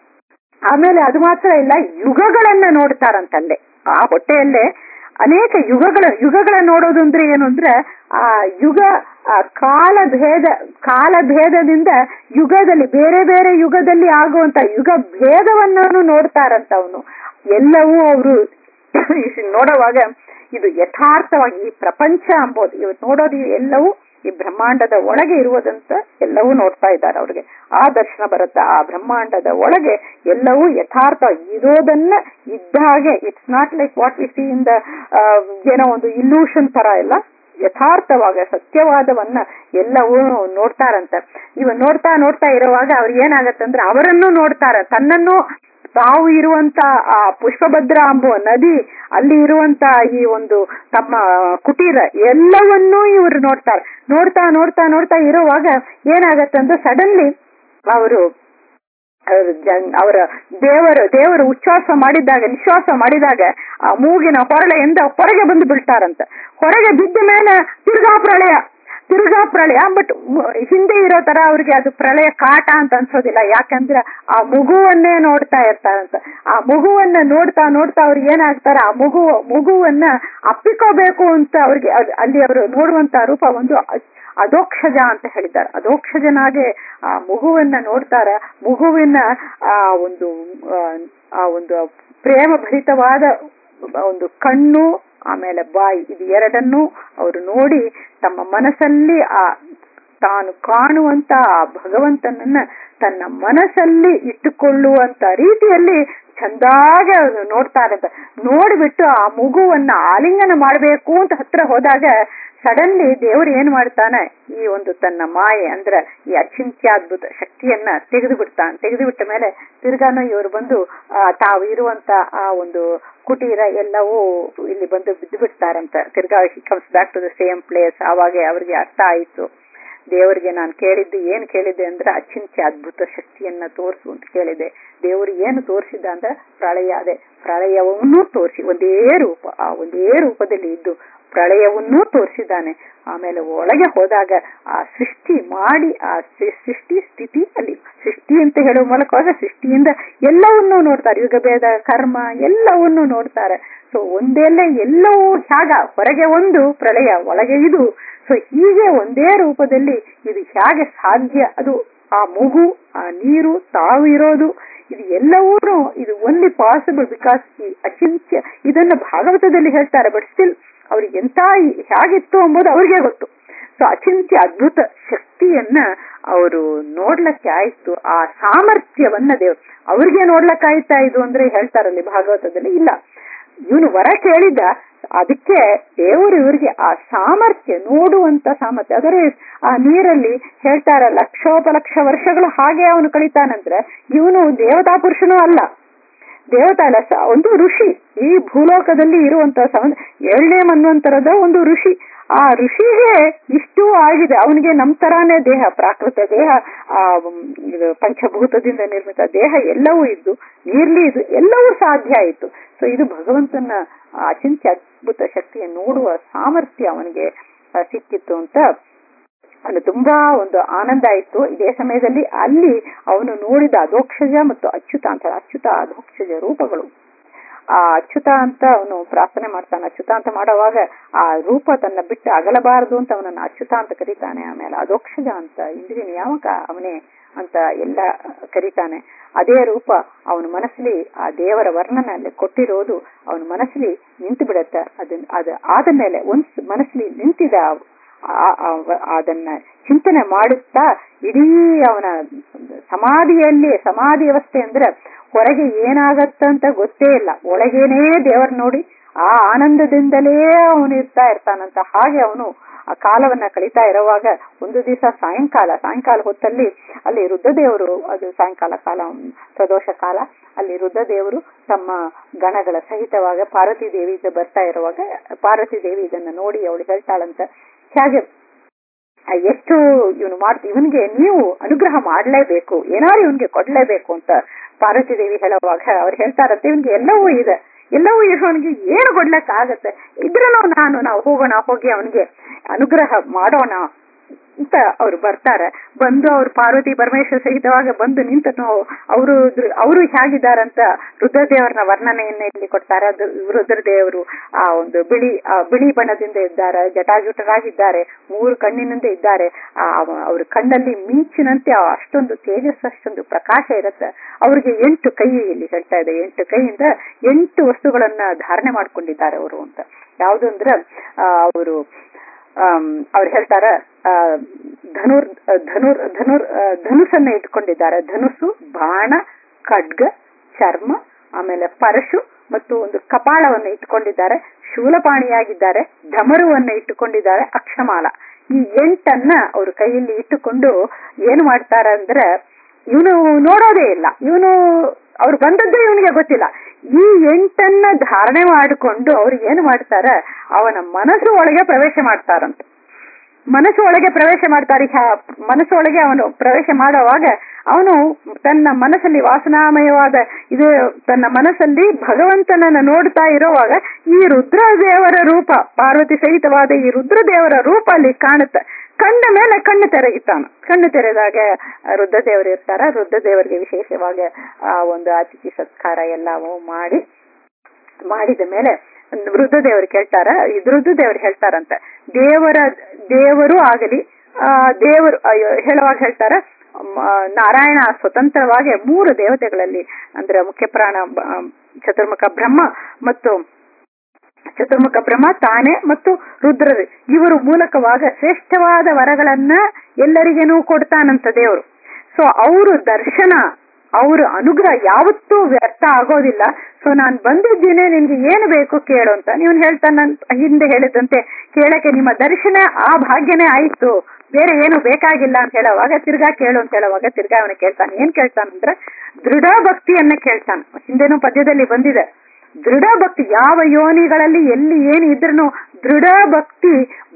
ಆಮೇಲೆ ಅದು ಮಾತ್ರ ಇಲ್ಲ ಯುಗಗಳನ್ನ ನೋಡ್ತಾರಂತಲ್ಲೇ ಆ ಹೊಟ್ಟೆಯಲ್ಲೇ ಅನೇಕ ಯುಗಗಳ ಯುಗಗಳ ನೋಡೋದು ಅಂದ್ರೆ ಏನು ಅಂದ್ರೆ ಆ ಯುಗ ಆ ಕಾಲ ಭೇದ ಕಾಲ ಭೇದದಿಂದ ಯುಗದಲ್ಲಿ ಬೇರೆ ಬೇರೆ ಯುಗದಲ್ಲಿ ಆಗುವಂತ ಯುಗ ಭೇದವನ್ನು ನೋಡ್ತಾರಂತ ಅವನು ಎಲ್ಲವೂ ಅವರು ನೋಡುವಾಗ ಇದು ಯಥಾರ್ಥವಾಗಿ ಈ ಪ್ರಪಂಚ ಅಂಬೋದು ಇವತ್ತು ನೋಡೋದು ಎಲ್ಲವೂ ಈ ಬ್ರಹ್ಮಾಂಡದ ಒಳಗೆ ಇರುವುದಂತ ಎಲ್ಲವೂ ನೋಡ್ತಾ ಇದ್ದಾರೆ ಅವ್ರಿಗೆ ಆ ದರ್ಶನ ಬರುತ್ತೆ ಆ ಬ್ರಹ್ಮಾಂಡದ ಒಳಗೆ ಎಲ್ಲವೂ ಯಥಾರ್ಥ ಇರೋದನ್ನ ಇದ್ದ ಹಾಗೆ it's not like what we see in the ಏನೋ ಒಂದು ಇಲ್ಯೂಷನ್ ತರ ಎಲ್ಲ ಯಥಾರ್ಥವಾಗ ಸತ್ಯವಾದವನ್ನ ಎಲ್ಲವೂ ನೋಡ್ತಾರಂತ ಇವ ನೋಡ್ತಾ ನೋಡ್ತಾ ಇರುವಾಗ ಅವ್ರಿಗೆ ಏನಾಗತ್ತಂದ್ರೆ ಅವರನ್ನು ನೋಡ್ತಾರ ತನ್ನನ್ನು ತಾವು ಇರುವಂತ ಆ ಪುಷ್ಪಭದ್ರ ಅಂಬುವ ನದಿ ಅಲ್ಲಿ ಇರುವಂತ ಈ ಒಂದು ತಮ್ಮ ಕುಟೀರ ಎಲ್ಲವನ್ನೂ ಇವರು ನೋಡ್ತಾರೆ ನೋಡ್ತಾ ನೋಡ್ತಾ ನೋಡ್ತಾ ಇರುವಾಗ ಏನಾಗತ್ತಂದ್ರೆ ಸಡನ್ಲಿ ಅವರು ಅವ್ರ ಜನ್- ಅವರ ದೇವರು ದೇವರು ಉಚ್ಛ್ವಾಸ ಮಾಡಿದಾಗ ನಿಶ್ವಾಸ ಮಾಡಿದಾಗ ಆ ಮೂಗಿನ ಹೊರಳೆಯಿಂದ ಹೊರಗೆ ಬಂದು ಬೀಳ್ತಾರಂತ ಹೊರಗೆ ಬಿದ್ದ ಮೇಲೆ ತಿರ್ಗಾ ಪ್ರಳಯ ತಿರ್ಗಾ ಪ್ರಳಯ ಬಟ್ ಹಿಂದೆ ಇರೋ ತರ ಅವ್ರಿಗೆ ಅದು ಪ್ರಳಯ ಕಾಟ ಅಂತ ಅನ್ಸೋದಿಲ್ಲ ಯಾಕಂದ್ರೆ ಆ ಮಗುವನ್ನೇ ನೋಡ್ತಾ ಇರ್ತಾರಂತ ಆ ಮಗುವನ್ನ ನೋಡ್ತಾ ನೋಡ್ತಾ ಅವ್ರಿಗೆ ಏನಾಗ್ತಾರೆ ಆ ಮಗು ಮಗುವನ್ನ ಅಪ್ಪಿಕೋಬೇಕು ಅಂತ ಅವ್ರಿಗೆ ಅದ್- ಅಲ್ಲಿ ಅವರು ನೋಡುವಂತ ರೂಪ ಒಂದು ಅ- ಅಧೋಕ್ಷಜ ಅಂತ ಹೇಳಿದ್ದಾರೆ ಅಧೋಕ್ಷಜನಾಗೆ ಆ ಮಗುವನ್ನ ನೋಡ್ತಾರ ಮಗುವಿನ ಆ ಒಂದು ಆ, ಆ ಒಂದು ಪ್ರೇಮ ಭರಿತವಾದ ಒಂದು ಕಣ್ಣು ಆಮೇಲೆ ಬಾಯಿ ಇದು ಎರಡನ್ನೂ ಅವರು ನೋಡಿ ತಮ್ಮ ಮನಸ್ಸಲ್ಲಿ ಆ ತಾನು ಕಾಣುವಂತ ಆ ಭಗವಂತನನ್ನ ತನ್ನ ಮನಸ್ಸಲ್ಲಿ ಇಟ್ಟುಕೊಳ್ಳುವಂತ ರೀತಿಯಲ್ಲಿ ಚಂದಾಗಿ ಅವರು ನೋಡ್ತಾರೆ ಅಂತ ನೋಡ್ಬಿಟ್ಟು ಆ ಮಗುವನ್ನ ಆಲಿಂಗನ ಮಾಡಬೇಕು ಅಂತ ಹತ್ರ ಹೋದಾಗ ಸಡನ್ಲಿ ದೇವರು ಏನ್ ಮಾಡ್ತಾನೆ ಈ ಒಂದು ತನ್ನ ಮಾಯೆ ಅಂದ್ರೆ ಈ ಅಚಿಂತ್ಯಾದ್ಭುತ ಶಕ್ತಿಯನ್ನ ತೆಗೆದು ಬಿಡ್ತಾನೆ ತೆಗೆದು ಬಿಟ್ಟ ಮೇಲೆ ತಿರ್ಗಾನು ಇವರು ಬಂದು ಆ, ತಾವು ಇರುವಂತ ಆ ಒಂದು ಕುಟೀರ ಎಲ್ಲವೂ ಇಲ್ಲಿ ಬಂದು ಬಿದ್ದು ಬಿಡ್ತಾರಂತ ತಿರ್ಗಾ comes back to the same place ಅವಾಗೆ ಅವ್ರಿಗೆ ಅರ್ಥ ಆಯ್ತು ದೇವರಿಗೆ ನಾನು ಕೇಳಿದ್ದು ಏನ್ ಕೇಳಿದೆ ಅಂದ್ರೆ ಅಚಿಂತ್ಯ ಅದ್ಭುತ ಶಕ್ತಿಯನ್ನ ತೋರಿಸು ಅಂತ ಕೇಳಿದೆ ದೇವರು ಏನು ತೋರಿಸಿದ ಅಂದ್ರೆ ಪ್ರಳಯ ಅದೇ ಪ್ರಳಯವನ್ನೂ ತೋರಿಸಿ ಒಂದೇ ರೂಪ ಆ ಒಂದೇ ರೂಪದಲ್ಲಿ ಇದ್ದು ಪ್ರಳಯವನ್ನೂ ತೋರಿಸಿದ್ದಾನೆ ಆಮೇಲೆ ಒಳಗೆ ಹೋದಾಗ ಆ ಸೃಷ್ಟಿ ಮಾಡಿ ಆ ಸೃ- ಸೃಷ್ಟಿ ಸ್ಥಿತಿ ಅಲ್ಲಿ ಸೃಷ್ಟಿ ಅಂತ ಹೇಳುವ ಮೂಲಕ ಸೃಷ್ಟಿಯಿಂದ ಎಲ್ಲವನ್ನೂ ನೋಡ್ತಾರೆ ಯುಗ ಭೇದ ಕರ್ಮ ಎಲ್ಲವನ್ನೂ ನೋಡ್ತಾರೆ ಸೊ ಒಂದೆಲ್ಲ ಎಲ್ಲವೂ ಹೇಗ ಹೊರಗೆ ಒಂದು ಪ್ರಳಯ ಒಳಗೆ ಇದು ಸೊ ಹೀಗೆ ಒಂದೇ ರೂಪದಲ್ಲಿ ಇದು ಹೇಗೆ ಸಾಧ್ಯ ಅದು ಆ ಮಗು ಆ ನೀರು ತಾವು ಇರೋದು ಇದು ಎಲ್ಲವೂ ಇದು ಓನ್ಲಿ ಪಾಸಿಬಲ್ ಬಿಕಾಸ್ ಈ ಅಚಿಂತ್ಯ ಇದನ್ನ ಭಾಗವತದಲ್ಲಿ ಹೇಳ್ತಾರೆ ಬಟ್ ಸ್ಟಿಲ್ ಅವ್ರಿಗೆ ಎಂತ ಈ- ಹೇಗಿತ್ತು ಎಂಬುದು ಅವ್ರಿಗೆ ಗೊತ್ತು ಸೊ ಅಚಿಂತ್ಯ ಅದ್ಭುತ ಶಕ್ತಿಯನ್ನ ಅವರು ನೋಡ್ಲಕ್ಕೆ ಆಯ್ತು ಆ ಸಾಮರ್ಥ್ಯವನ್ನ ದೇವ್ ಅವ್ರಿಗೆ ನೋಡ್ಲಕ್ಕಾಯ್ತಾ ಇದು ಅಂದ್ರೆ ಹೇಳ್ತಾರಲ್ಲಿ ಭಾಗವತದಲ್ಲಿ ಇಲ್ಲ ಇವನು ವರ ಕೇಳಿದ ಅದಕ್ಕೆ ದೇವರು ಇವರಿಗೆ ಆ ಸಾಮರ್ಥ್ಯ ನೋಡುವಂತ ಸಾಮರ್ಥ್ಯ ಅದರ ಆ ನೀರಲ್ಲಿ ಹೇಳ್ತಾರ ಲಕ್ಷೋಪಲಕ್ಷ ವರ್ಷಗಳು ಹಾಗೆ ಅವನು ಕಳಿತಾನಂದ್ರೆ ಇವನು ದೇವತಾ ಪುರುಷನೂ ಅಲ್ಲ ದೇವತಾ ಅಲ್ಲ ಸ- ಒಂದು ಋಷಿ ಈ ಭೂಲೋಕದಲ್ಲಿ ಇರುವಂತಹ ಸಂಬಂಧ ಏಳನೇ ಮನ್ವಂತರದ ಒಂದು ಋಷಿ ಆ ಋಷಿಗೆ ಇಷ್ಟು ಆಗಿದೆ ಅವನಿಗೆ ನಮ್ ತರಾನೇ ದೇಹ ಪ್ರಾಕೃತ ದೇಹ ಆ ಮ್, ಇದು ಪಂಚಭೂತದಿಂದ ನಿರ್ಮಿತ ದೇಹ ಎಲ್ಲವೂ ಇದ್ದು ನೀರ್ಲಿ ಇದು ಎಲ್ಲವೂ ಸಾಧ್ಯ ಆಯಿತು ಸೊ ಇದು ಭಗವಂತನ ಆ ಅಚಿಂತ್ಯ ಅದ್ಭುತ ಶಕ್ತಿಯನ್ನು ನೋಡುವ ಸಾಮರ್ಥ್ಯ ಅವನಿಗೆ ಆ, ಸಿಕ್ಕಿತ್ತು ಅಂತ ಅವನು ತುಂಬಾ ಒಂದು ಆನಂದ ಆಯಿತು ಇದೇ ಸಮಯದಲ್ಲಿ ಅಲ್ಲಿ ಅವನು ನೋಡಿದ ಅಧೋಕ್ಷಜ ಮತ್ತು ಅಚ್ಯುತ ಅಂತ ಅಚ್ಯುತ ಅಧೋಕ್ಷಜ ರೂಪಗಳು ಆ ಅಚ್ಯುತ ಅಂತ ಅವನು ಪ್ರಾರ್ಥನೆ ಮಾಡ್ತಾನೆ ಅಚ್ಯುತ ಅಂತ ಮಾಡುವಾಗ ಆ ರೂಪ ತನ್ನ ಬಿಟ್ಟು ಅಗಲಬಾರದು ಅಂತ ಅವನನ್ನ ಅಚ್ಯುತ ಅಂತ ಕರೀತಾನೆ ಆಮೇಲೆ ಅಧೋಕ್ಷಜ ಅಂತ ಇಂದ್ರಿಯ ನಿಯಾಮಕ ಅವನೇ ಅಂತ ಎಲ್ಲ ಕರೀತಾನೆ ಅದೇ ರೂಪ ಅವನ ಮನಸ್ಸಲ್ಲಿ ಆ ದೇವರ ವರ್ಣನ ಅಲ್ಲಿ ಕೊಟ್ಟಿರೋದು ಅವನ ಮನಸ್ಸಲ್ಲಿ ನಿಂತು ಬಿಡತ್ತೆ ಅದನ್ನ ಅದ ಆದ ಮೇಲೆ ಒಂದ್ ಮನಸ್ಸಲ್ಲಿ ನಿಂತಿದ ಆ- ಆ- ಅದನ್ನ ಚಿಂತನೆ ಮಾಡುತ್ತಾ ಇಡೀ ಅವನ ಸಮಾಧಿಯಲ್ಲಿ ಸಮಾಧಿ ವ್ಯವಸ್ಥೆ ಅಂದ್ರೆ ಹೊರಗೆ ಏನಾಗತ್ತಂತ ಗೊತ್ತೇ ಇಲ್ಲ ಒಳಗೇನೇ ದೇವರ್ ನೋಡಿ ಆ ಆನಂದದಿಂದಲೇ ಅವನು ಇರ್ತಾ ಇರ್ತಾನಂತ ಹಾಗೆ ಅವನು ಆ ಕಾಲವನ್ನ ಕಳೀತಾ ಇರುವಾಗ ಒಂದು ದಿವಸ ಸಾಯಂಕಾಲ ಸಾಯಂಕಾಲ ಹೊತ್ತಲ್ಲಿ ಅಲ್ಲಿ ರುದ್ರದೇವರು ಅದು ಸಾಯಂಕಾಲ ಕಾಲ ಉಮ್, ಪ್ರದೋಷ ಕಾಲ ಅಲ್ಲಿ ರುದ್ರದೇವರು ತಮ್ಮ ಗಣಗಳ ಸಹಿತವಾಗ ಪಾರ್ವತಿ ದೇವಿ ಇದು ಬರ್ತಾ ಇರುವಾಗ ಪಾರ್ವತಿ ದೇವಿ ಇದನ್ನ ನೋಡಿ ಅವಳು ಹೇಳ್ತಾಳಂತ ಹೇಗೆ ಆ, ಎಷ್ಟು ಇವನು ಮಾಡ್ತ ಇವನ್ಗೆ ನೀವು ಅನುಗ್ರಹ ಮಾಡ್ಲೇಬೇಕು ಏನಾದ್ರು ಇವನ್ಗೆ ಕೊಡ್ಲೇಬೇಕು ಅಂತ ಪಾರ್ವತಿ ದೇವಿ ಹೇಳುವಾಗ ಅವ್ರು ಹೇಳ್ತಾರಂತೆ ಇವನ್ಗೆ ಎಲ್ಲವೂ ಇದೆ ಎಲ್ಲವೂ ಇರೋನಿಗೆ ಏನು ಕೊಡ್ಲಕ್ ಆಗತ್ತೆ ಇದ್ರೂ ನಾನು ನಾವು ಹೋಗೋಣ ಹೋಗಿ ಅವನಿಗೆ ಅನುಗ್ರಹ ಮಾಡೋಣ ಅಂತ ಅವ್ರು ಬರ್ತಾರೆ ಬಂದು ಅವ್ರು ಪಾರ್ವತಿ ಪರಮೇಶ್ವರ ಸಹಿತವಾಗ ಬಂದು ನಿಂತು ಅವರು ಅವರು ಹೇಗಿದ್ದಾರಂತ ರುದ್ರದೇವರನ್ನ ವರ್ಣನೆಯನ್ನ ಇಲ್ಲಿ ಕೊಡ್ತಾರೆ ಅದು ರುದ್ರದೇವರು ಆ ಒಂದು ಬಿಳಿ ಆ ಬಿಳಿ ಬಣ್ಣದಿಂದ ಇದ್ದಾರೆ ಜಟಾಜುಟರಾಗಿದ್ದಾರೆ ಮೂರು ಕಣ್ಣಿನಿಂದ ಇದ್ದಾರೆ ಆ ಅವ್ರ ಕಣ್ಣಲ್ಲಿ ಮಿಂಚಿನಂತೆ ಆ ಅಷ್ಟೊಂದು ತೇಜಸ್ ಅಷ್ಟೊಂದು ಪ್ರಕಾಶ ಇರುತ್ತೆ ಅವ್ರಿಗೆ ಎಂಟು ಕೈ ಇಲ್ಲಿ ಹೇಳ್ತಾ ಇದೆ ಎಂಟು ಕೈಯಿಂದ ಎಂಟು ವಸ್ತುಗಳನ್ನ ಧಾರಣೆ ಮಾಡ್ಕೊಂಡಿದ್ದಾರೆ ಅವರು ಅಂತ ಯಾವುದು ಅಂದ್ರೆ ಅವರು ಅವ್ರು ಹೇಳ್ತಾರ ಆ, ಧನುರ್ ಧನುರ್ ಧನುರ್ ಆ, ಧನುಸ್ಸನ್ನ ಇಟ್ಕೊಂಡಿದ್ದಾರೆ ಧನುಸ್ಸು ಬಾಣ ಖಡ್ಗ ಚರ್ಮ ಆಮೇಲೆ ಪರಶು ಮತ್ತು ಒಂದು ಕಪಾಳವನ್ನು ಇಟ್ಕೊಂಡಿದ್ದಾರೆ ಶೂಲಪಾಣಿಯಾಗಿದ್ದಾರೆ ಢಮರುವನ್ನು ಇಟ್ಟುಕೊಂಡಿದ್ದಾರೆ ಅಕ್ಷಮಾಲ ಈ ಎಂಟನ್ನ ಅವರು ಕೈಯಲ್ಲಿ ಇಟ್ಟುಕೊಂಡು ಏನ್ ಮಾಡ್ತಾರೆ ಅಂದ್ರೆ ಇವನು ನೋಡೋದೇ ಇಲ್ಲ ಇವನು ಅವ್ರು ಬಂದದ್ದೇ ಇವನಿಗೆ ಗೊತ್ತಿಲ್ಲ ಈ ಎಂಟನ್ನ ಧಾರಣೆ ಮಾಡಿಕೊಂಡು ಅವ್ರು ಏನು ಮಾಡ್ತಾರ ಅವನ ಮನಸ್ಸು ಒಳಗೆ ಪ್ರವೇಶ ಮಾಡ್ತಾರಂತ ಮನಸ್ಸು ಒಳಗೆ ಪ್ರವೇಶ ಮಾಡ್ತಾರೆ ಹ್ಯಾ- ಮನಸ್ಸು ಒಳಗೆ ಅವನು ಪ್ರವೇಶ ಮಾಡುವಾಗ ಅವನು ತನ್ನ ಮನಸ್ಸಲ್ಲಿ ವಾಸನಾಮಯವಾದ ಇದು ತನ್ನ ಮನಸ್ಸಲ್ಲಿ ಭಗವಂತನನ್ನ ನೋಡ್ತಾ ಇರುವಾಗ ಈ ರುದ್ರದೇವರ ರೂಪ ಪಾರ್ವತಿ ಸಹಿತವಾದ ಈ ರುದ್ರದೇವರ ರೂಪ ಅಲ್ಲಿ ಕಾಣುತ್ತೆ ಕಂಡ ಮೇಲೆ ಕಣ್ಣು ತೆರೆಗಿತಾನ ಕಣ್ಣು ತೆರೆದಾಗ ಆ ರುದ್ರದೇವರು ಇರ್ತಾರ ರುದ್ರದೇವರಿಗೆ ವಿಶೇಷವಾಗಿ ಆ ಒಂದು ಅತಿಥಿ ಸತ್ಕಾರ ಎಲ್ಲವೂ ಮಾಡಿ ಮಾಡಿದ ಮೇಲೆ ವೃದ್ಧದೇವರು ಕೇಳ್ತಾರ ಇದು ವೃದ್ಧದೇವರು ಹೇಳ್ತಾರಂತ ದೇವರ ದೇವರು ಆಗಲಿ ಆ ದೇವರು ಅಯ್ಯೋ, ಹೇಳುವಾಗ ಹೇಳ್ತಾರ ಮ, ನಾರಾಯಣ ಸ್ವತಂತ್ರವಾಗಿ ಮೂರು ದೇವತೆಗಳಲ್ಲಿ ಅಂದ್ರೆ ಮುಖ್ಯ ಪ್ರಾಣ ಬ- ಚತುರ್ಮುಖ ಬ್ರಹ್ಮ ಮತ್ತು ಚತುರ್ಮುಖ ಬ್ರಹ್ಮ ತಾನೆ ಮತ್ತು ರುದ್ರರು ಇವರು ಮೂಲಕವಾಗ ಶ್ರೇಷ್ಠವಾದ ವರಗಳನ್ನ ಎಲ್ಲರಿಗೇನೂ ಕೊಡ್ತಾನಂತ ದೇವರು ಸೊ ಅವರು ದರ್ಶನ ಅವ್ರ ಅನುಗ್ರಹ ಯಾವತ್ತೂ ವ್ಯರ್ಥ ಆಗೋದಿಲ್ಲ ಸೊ ನಾನ್ ಬಂದಿದ್ದೇನೆ ನಿನ್ಗೆ ಏನು ಬೇಕು ಕೇಳು ಅಂತ ನೀವು ಹೇಳ್ತಾನಂತ ಹಿಂದೆ ಹೇಳಿದಂತೆ ಕೇಳಕ್ಕೆ ನಿಮ್ಮ ದರ್ಶನ ಆ ಭಾಗ್ಯನೇ ಆಯ್ತು ಬೇರೆ ಏನು ಬೇಕಾಗಿಲ್ಲ ಅಂತ ಹೇಳುವಾಗ ತಿರ್ಗಾ ಕೇಳು ಅಂತ ಹೇಳುವಾಗ ತಿರ್ಗಾ ಅವನು ಕೇಳ್ತಾನೆ ಏನ್ ಕೇಳ್ತಾನಂದ್ರೆ ದೃಢ ಭಕ್ತಿಯನ್ನ ಕೇಳ್ತಾನೆ ಹಿಂದೆನೂ ಪದ್ಯದಲ್ಲಿ ಬಂದಿದೆ ದೃಢ ಭಕ್ತಿ ಯಾವ ಯೋನಿಗಳಲ್ಲಿ ಎಲ್ಲಿ ಏನು ಇದ್ರೂ ದೃಢ ಭಕ್ತಿ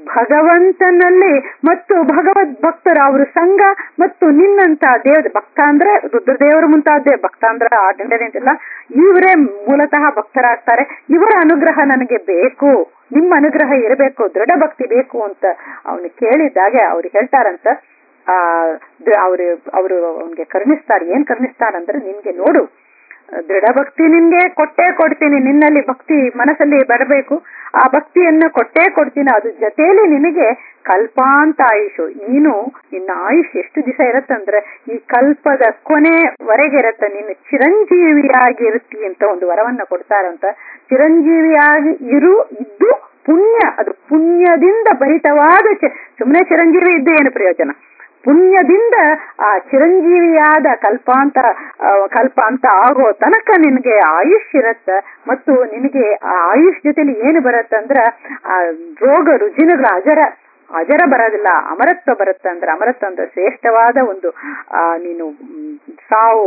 ಭಗವಂತನಲ್ಲಿ ಮತ್ತು ಭಗವದ್ ಭಕ್ತರ ಅವರು ಸಂಘ ಮತ್ತು ನಿನ್ನಂತ ದೇವ ಭಕ್ತ ಅಂದ್ರೆ ರುದ್ರದೇವರು ಮುಂತಾದ ಭಕ್ತ ಅಂದ್ರೆ ಆರ್ಡಿನರಿ ಅಂತಿಲ್ಲ ಇವರೇ ಮೂಲತಃ ಭಕ್ತರಾಗ್ತಾರೆ ಇವರ ಅನುಗ್ರಹ ನನಗೆ ಬೇಕು ನಿಮ್ಮ ಅನುಗ್ರಹ ಇರಬೇಕು ದೃಢ ಭಕ್ತಿ ಬೇಕು ಅಂತ ಅವನು ಕೇಳಿದ್ದಾಗೆ ಅವ್ರು ಹೇಳ್ತಾರಂತ ಆ ಅವರು ಅವರು ಅವನಿಗೆ ಕರುಣಿಸ್ತಾರೆ ಏನ್ ಕರುಣಿಸ್ತಾರಂದ್ರೆ ನಿನ್ಗೆ ನೋಡು ದೃಢ ಭಕ್ತಿ ನಿನ್ಗೆ ಕೊಟ್ಟೇ ಕೊಡ್ತೀನಿ ನಿನ್ನಲ್ಲಿ ಭಕ್ತಿ ಮನಸ್ಸಲ್ಲಿ ಬರಬೇಕು ಆ ಭಕ್ತಿಯನ್ನ ಕೊಟ್ಟೇ ಕೊಡ್ತೀನಿ ಅದ್ರ ಜೊತೆಯಲ್ಲಿ ನಿನಗೆ ಕಲ್ಪಾಂತ ಆಯುಷು ನೀನು ನಿನ್ನ ಆಯುಷ್ ಎಷ್ಟು ದಿವಸ ಇರತ್ತಂದ್ರೆ ಈ ಕಲ್ಪದ ಕೊನೆವರೆಗೆ ಇರತ್ತ ನೀನು ಚಿರಂಜೀವಿಯಾಗಿ ಇರುತ್ತಿ ಅಂತ ಒಂದು ವರವನ್ನ ಕೊಡ್ತಾರಂತ ಚಿರಂಜೀವಿಯಾಗಿ ಇರು ಇದ್ದು ಪುಣ್ಯ ಅದು ಪುಣ್ಯದಿಂದ ಭರಿತವಾದ ಚ- ಸುಮ್ಮನೆ ಚಿರಂಜೀವಿ ಇದ್ದು ಏನು ಪ್ರಯೋಜನ ಪುಣ್ಯದಿಂದ ಆ ಚಿರಂಜೀವಿಯಾದ ಕಲ್ಪಾಂತ ಆ, ಕಲ್ಪ ಅಂತ ಆಗೋ ತನಕ ನಿನಗೆ ಆಯುಷ್ ಇರತ್ತ ಮತ್ತು ನಿನಗೆ ಆ ಆಯುಷ್ ಜೊತೆಲಿ ಏನು ಬರತ್ತ ಅಂದ್ರ ಆ ರೋಗ ರುಜಿನಗಳ ಅಜರ ಅಜರ ಬರೋದಿಲ್ಲ ಅಮರತ್ವ ಬರುತ್ತೆ ಅಂದ್ರೆ ಅಮರತ್ವ ಅಂದ್ರೆ ಶ್ರೇಷ್ಠವಾದ ಒಂದು ಆ ನೀನು ಮ್, ಸಾವು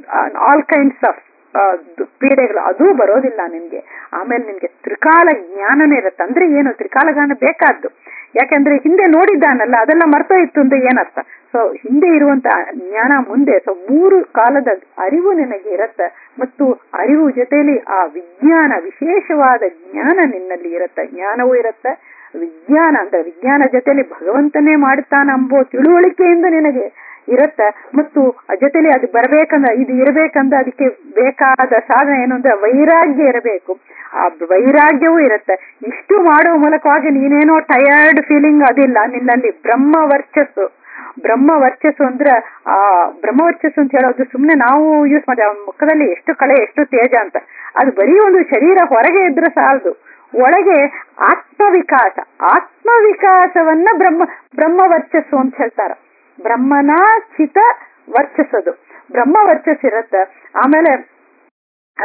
ಆಲ್ ಕೈಂಡ್ಸ್ ಆಫ್ ಪೀಡೆಗಳು ಅದೂ ಬರೋದಿಲ್ಲ ನಿನ್ಗೆ ಆಮೇಲೆ ನಿನ್ಗೆ ತ್ರಿಕಾಲ ಜ್ಞಾನನೇ ಇರುತ್ತೆ ಅಂದ್ರೆ ಏನು ತ್ರಿಕಾಲ ಜ್ಞಾನ ಬೇಕಾದ್ದು ಯಾಕಂದ್ರೆ ಹಿಂದೆ ನೋಡಿದ್ದಾನಲ್ಲ ಅದೆಲ್ಲ ಮರ್ತೋಯ್ತು ಅಂತ ಏನರ್ಥ ಸೊ ಹಿಂದೆ ಇರುವಂತ ಜ್ಞಾನ ಮುಂದೆ ಸೊ ಮೂರು ಕಾಲದ ಅರಿವು ನಿನಗೆ ಇರತ್ತೆ ಮತ್ತು ಅರಿವು ಜೊತೆಯಲ್ಲಿ ಆ ವಿಜ್ಞಾನ ವಿಶೇಷವಾದ ಜ್ಞಾನ ನಿನ್ನಲ್ಲಿ ಇರತ್ತೆ ಜ್ಞಾನವೂ ಇರತ್ತೆ ವಿಜ್ಞಾನ ಅಂದ್ರೆ ವಿಜ್ಞಾನ ಜೊತೆಲಿ ಭಗವಂತನೇ ಮಾಡ್ತಾನಂಬೋ ತಿಳುವಳಿಕೆಯಿಂದ ನಿನಗೆ ಇರತ್ತ ಮತ್ತು ಆ ಜೊತೆಲಿ ಅದು ಬರ್ಬೇಕಂದ್ರೆ ಇದು ಇರಬೇಕಂದ್ರೆ ಅದಕ್ಕೆ ಬೇಕಾದ ಸಾಧನ ಏನು ಅಂದ್ರೆ ವೈರಾಗ್ಯ ಇರಬೇಕು ಆ ವೈರಾಗ್ಯವೂ ಇರುತ್ತೆ ಇಷ್ಟು ಮಾಡುವ ಮೂಲಕವಾಗಿ ನೀನೇನೋ ಟಯರ್ಡ್ ಫೀಲಿಂಗ್ ಅದಿಲ್ಲ ನಿನ್ನಲ್ಲಿ ಬ್ರಹ್ಮ ವರ್ಚಸ್ಸು ಬ್ರಹ್ಮ ವರ್ಚಸ್ಸು ಅಂದ್ರೆ ಆ ಬ್ರಹ್ಮ ವರ್ಚಸ್ಸು ಅಂತ ಹೇಳೋದು ಸುಮ್ನೆ ನಾವು ಯೂಸ್ ಮಾಡಿ ಅವನ ಮುಖದಲ್ಲಿ ಎಷ್ಟು ಕಳೆ ಎಷ್ಟು ತೇಜ ಅಂತ ಅದು ಬರೀ ಒಂದು ಶರೀರ ಹೊರಗೆ ಇದ್ರೆ ಸಾಲದು ಒಳಗೆ ಆತ್ಮವಿಕಾಸ ಆತ್ಮವಿಕಾಸವನ್ನ ಬ್ರಹ್ಮ ಬ್ರಹ್ಮ ವರ್ಚಸ್ಸು ಅಂತ ಹೇಳ್ತಾರ ಬ್ರಹ್ಮನ ಚಿತ ವರ್ಚಸ್ಸದು ಬ್ರಹ್ಮ ವರ್ಚಸ್ ಇರತ್ತ ಆಮೇಲೆ ಆ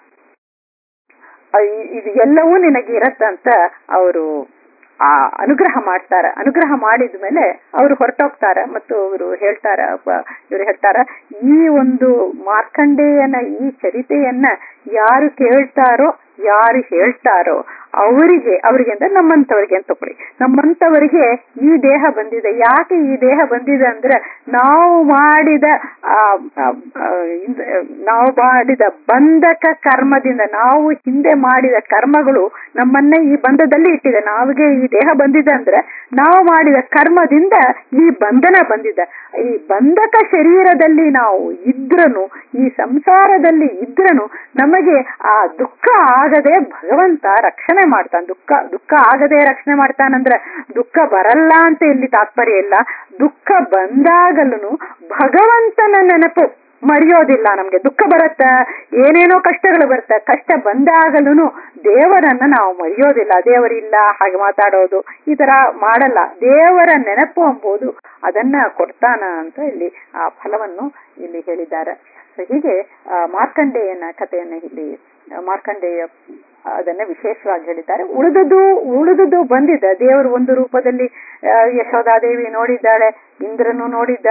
ಆ, ಇ- ಇದು ಎಲ್ಲವೂ ನಿನಗೆ ಇರತ್ತಂತ ಅವರು ಆ ಅನುಗ್ರಹ ಮಾಡ್ತಾರ ಅನುಗ್ರಹ ಮಾಡಿದ ಮೇಲೆ ಅವರು ಹೊರಟೋಗ್ತಾರ ಮತ್ತು ಅವರು ಹೇಳ್ತಾರ ಇವರು ಹೇಳ್ತಾರ ಈ ಒಂದು ಮಾರ್ಕಂಡೇಯನ ಈ ಚರಿತೆಯನ್ನ ಯಾರು ಕೇಳ್ತಾರೋ ಯಾರು ಹೇಳ್ತಾರೋ ಅವರಿಗೆ ಅವರಿಗೆ ಅಂದ್ರೆ ನಮ್ಮಂತವರಿಗೆ ಅಂತ ತಗೊಳ್ಳಿ ನಮ್ಮಂತವರಿಗೆ ಈ ದೇಹ ಬಂದಿದೆ ಯಾಕೆ ಈ ದೇಹ ಬಂದಿದೆ ಅಂದ್ರೆ ನಾವು ಮಾಡಿದ ಆ, ಆ, ಆ, ಇಂದ- ನಾವು ಮಾಡಿದ ಬಂಧಕ ಕರ್ಮದಿಂದ ನಾವು ಹಿಂದೆ ಮಾಡಿದ ಕರ್ಮಗಳು ನಮ್ಮನ್ನೇ ಈ ಬಂಧದಲ್ಲಿ ಇಟ್ಟಿದೆ ನಾವಿಗೆ ಈ ದೇಹ ಬಂದಿದೆ ಅಂದ್ರೆ ನಾವು ಮಾಡಿದ ಕರ್ಮದಿಂದ ಈ ಬಂಧನ ಬಂದಿದೆ ಈ ಬಂಧಕ ಶರೀರದಲ್ಲಿ ನಾವು ಇದ್ರನು ಈ ಸಂಸಾರದಲ್ಲಿ ಇದ್ರನು ನಮಗೆ ಆ ದುಃಖ ಆಗದೆ ಭಗವಂತ ರಕ್ಷಣೆ ಮಾಡ್ತಾನೆ ದುಃಖ ದುಃಖ ಆಗದೆ ರಕ್ಷಣೆ ಮಾಡ್ತಾನಂದ್ರೆ ದುಃಖ ಬರಲ್ಲ ಅಂತ ಇಲ್ಲಿ ತಾತ್ಪರ್ಯ ಇಲ್ಲ ದುಃಖ ಬಂದಾಗಲೂ ಭಗವಂತನ ನೆನಪು ಮರೆಯೋದಿಲ್ಲ ನಮ್ಗೆ ದುಃಖ ಬರುತ್ತ ಏನೇನೋ ಕಷ್ಟಗಳು ಬರುತ್ತೆ ಕಷ್ಟ ಬಂದಾಗಲೂ ದೇವರನ್ನ ನಾವು ಮರೆಯೋದಿಲ್ಲ ದೇವರಿಲ್ಲ ಹಾಗೆ ಮಾತಾಡೋದು ಈ ತರ ಮಾಡಲ್ಲ ದೇವರ ನೆನಪು ಎಂಬುದು ಅದನ್ನ ಕೊಡ್ತಾನ ಅಂತ ಇಲ್ಲಿ ಆ ಫಲವನ್ನು ಇಲ್ಲಿ ಹೇಳಿದ್ದಾರೆ ಸೊ ಹೀಗೆ ಆ, ಮಾರ್ಕಂಡೇಯನ ಕಥೆಯನ್ನ ಇಲ್ಲಿ ಆ, ಮಾರ್ಕಂಡೇಯ ಅದನ್ನ ವಿಶೇಷವಾಗಿ ಹೇಳಿದ್ದಾರೆ ಉಳಿದದ್ದು ಉಳಿದದ್ದು ಬಂದಿದೆ ದೇವರು ಒಂದು ರೂಪದಲ್ಲಿ ಆ, ಯಶೋಧಾದೇವಿ ನೋಡಿದ್ದಾಳೆ ಇಂದ್ರನು ನೋಡಿದ್ದಾರೆ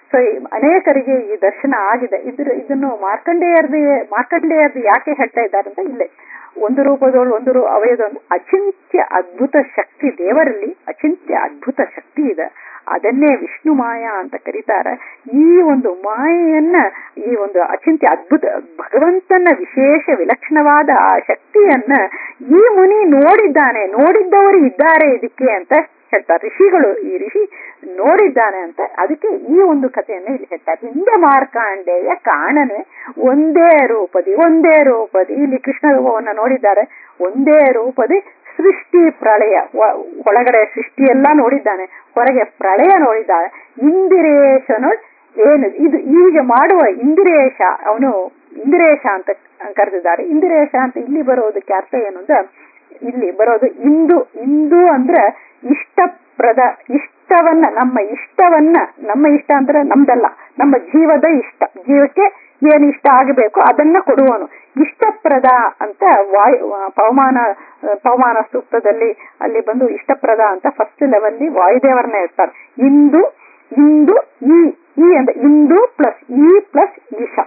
ಸೊ ಅನೇಕರಿಗೆ ಈ ದರ್ಶನ ಆಗಿದೆ ಇದ್ರ ಇದನ್ನು ಮಾರ್ಕಂಡೇಯರ್ದು ಮಾರ್ಕಂಡೇಯರ್ದು ಯಾಕೆ ಹೇಳ್ತಾ ಇದ್ದಾರೆ ಅಂತ ಇಲ್ಲೇ ಒಂದು ರೂಪದೋಳು ಒಂದು ರೂ ಅವಯದೊಂದು ಅಚಿಂತ್ಯ ಅದ್ಭುತ ಶಕ್ತಿ ದೇವರಲ್ಲಿ ಅಚಿಂತ್ಯ ಅದ್ಭುತ ಶಕ್ತಿ ಇದೆ ಅದನ್ನೇ ವಿಷ್ಣು ಮಾಯಾ ಅಂತ ಕರೀತಾರೆ ಈ ಒಂದು ಮಾಯೆಯನ್ನ ಈ ಒಂದು ಅಚಿಂತ್ಯ ಅದ್ಭುತ ಭಗವಂತನ ವಿಶೇಷ ವಿಲಕ್ಷಣವಾದ ಆ ಶಕ್ತಿಯನ್ನ ಈ ಮುನಿ ನೋಡಿದ್ದಾನೆ ನೋಡಿದ್ದವರು ಇದ್ದಾರೆ ಇದಕ್ಕೆ ಅಂತ ಹೇಳ್ತಾರೆ ಋಷಿಗಳು ಈ ಋಷಿ ನೋಡಿದ್ದಾನೆ ಅಂತ ಅದಕ್ಕೆ ಈ ಒಂದು ಕಥೆಯನ್ನ ಇಲ್ಲಿ ಹೇಳ್ತಾರೆ ಹಿಂದೆ ಮಾರ್ಕಾಂಡೇಯ ಕಾಣನೆ ಒಂದೇ ರೂಪದಿ ಒಂದೇ ರೂಪದಿ ಇಲ್ಲಿ ಕೃಷ್ಣ ರೂಪವನ್ನ ನೋಡಿದ್ದಾರೆ ಒಂದೇ ರೂಪದಿ ಸೃಷ್ಟಿ ಪ್ರಳಯ ಒಳಗಡೆ ಸೃಷ್ಟಿ ಎಲ್ಲ ನೋಡಿದ್ದಾನೆ ಹೊರಗೆ ಪ್ರಳಯ ನೋಡಿದ್ದಾನೆ ಇಂದಿರೇಶನು ಏನು ಇದು ಈಗ ಮಾಡುವ ಇಂದಿರೇಶ ಅವನು ಇಂದಿರೇಶ ಅಂತ ಕರೆದಿದ್ದಾರೆ ಇಂದಿರೇಶ ಅಂತ ಇಲ್ಲಿ ಬರೋದಕ್ಕೆ ಅರ್ಥ ಏನು ಅಂದ್ರೆ ಇಲ್ಲಿ ಬರೋದು ಇಂದು ಇಂದು ಅಂದ್ರೆ ಇಷ್ಟಪ್ರದ ಇಷ್ಟವನ್ನ ನಮ್ಮ ಇಷ್ಟವನ್ನ ನಮ್ಮ ಇಷ್ಟ ಅಂದ್ರೆ ನಮ್ದಲ್ಲ ನಮ್ಮ ಜೀವದ ಇಷ್ಟ ಜೀವಕ್ಕೆ ಏನ್ ಇಷ್ಟ ಆಗಬೇಕು ಅದನ್ನ ಕೊಡುವನು ಇಷ್ಟಪ್ರದ ಅಂತ ವಾಯು ಪವಮಾನ ಪವಮಾನ ಸೂಕ್ತದಲ್ಲಿ ಅಲ್ಲಿ ಬಂದು ಇಷ್ಟಪ್ರದ ಅಂತ ಫಸ್ಟ್ ಲೆವೆಲ್ ವಾಯುದೇವರನ್ನ ಇರ್ತಾರೆ ಇಂದು ಇಂದು ಈ ಈ ಅಂದ್ರೆ ಇಂದು ಪ್ಲಸ್ ಈ ಪ್ಲಸ್ ಈಶ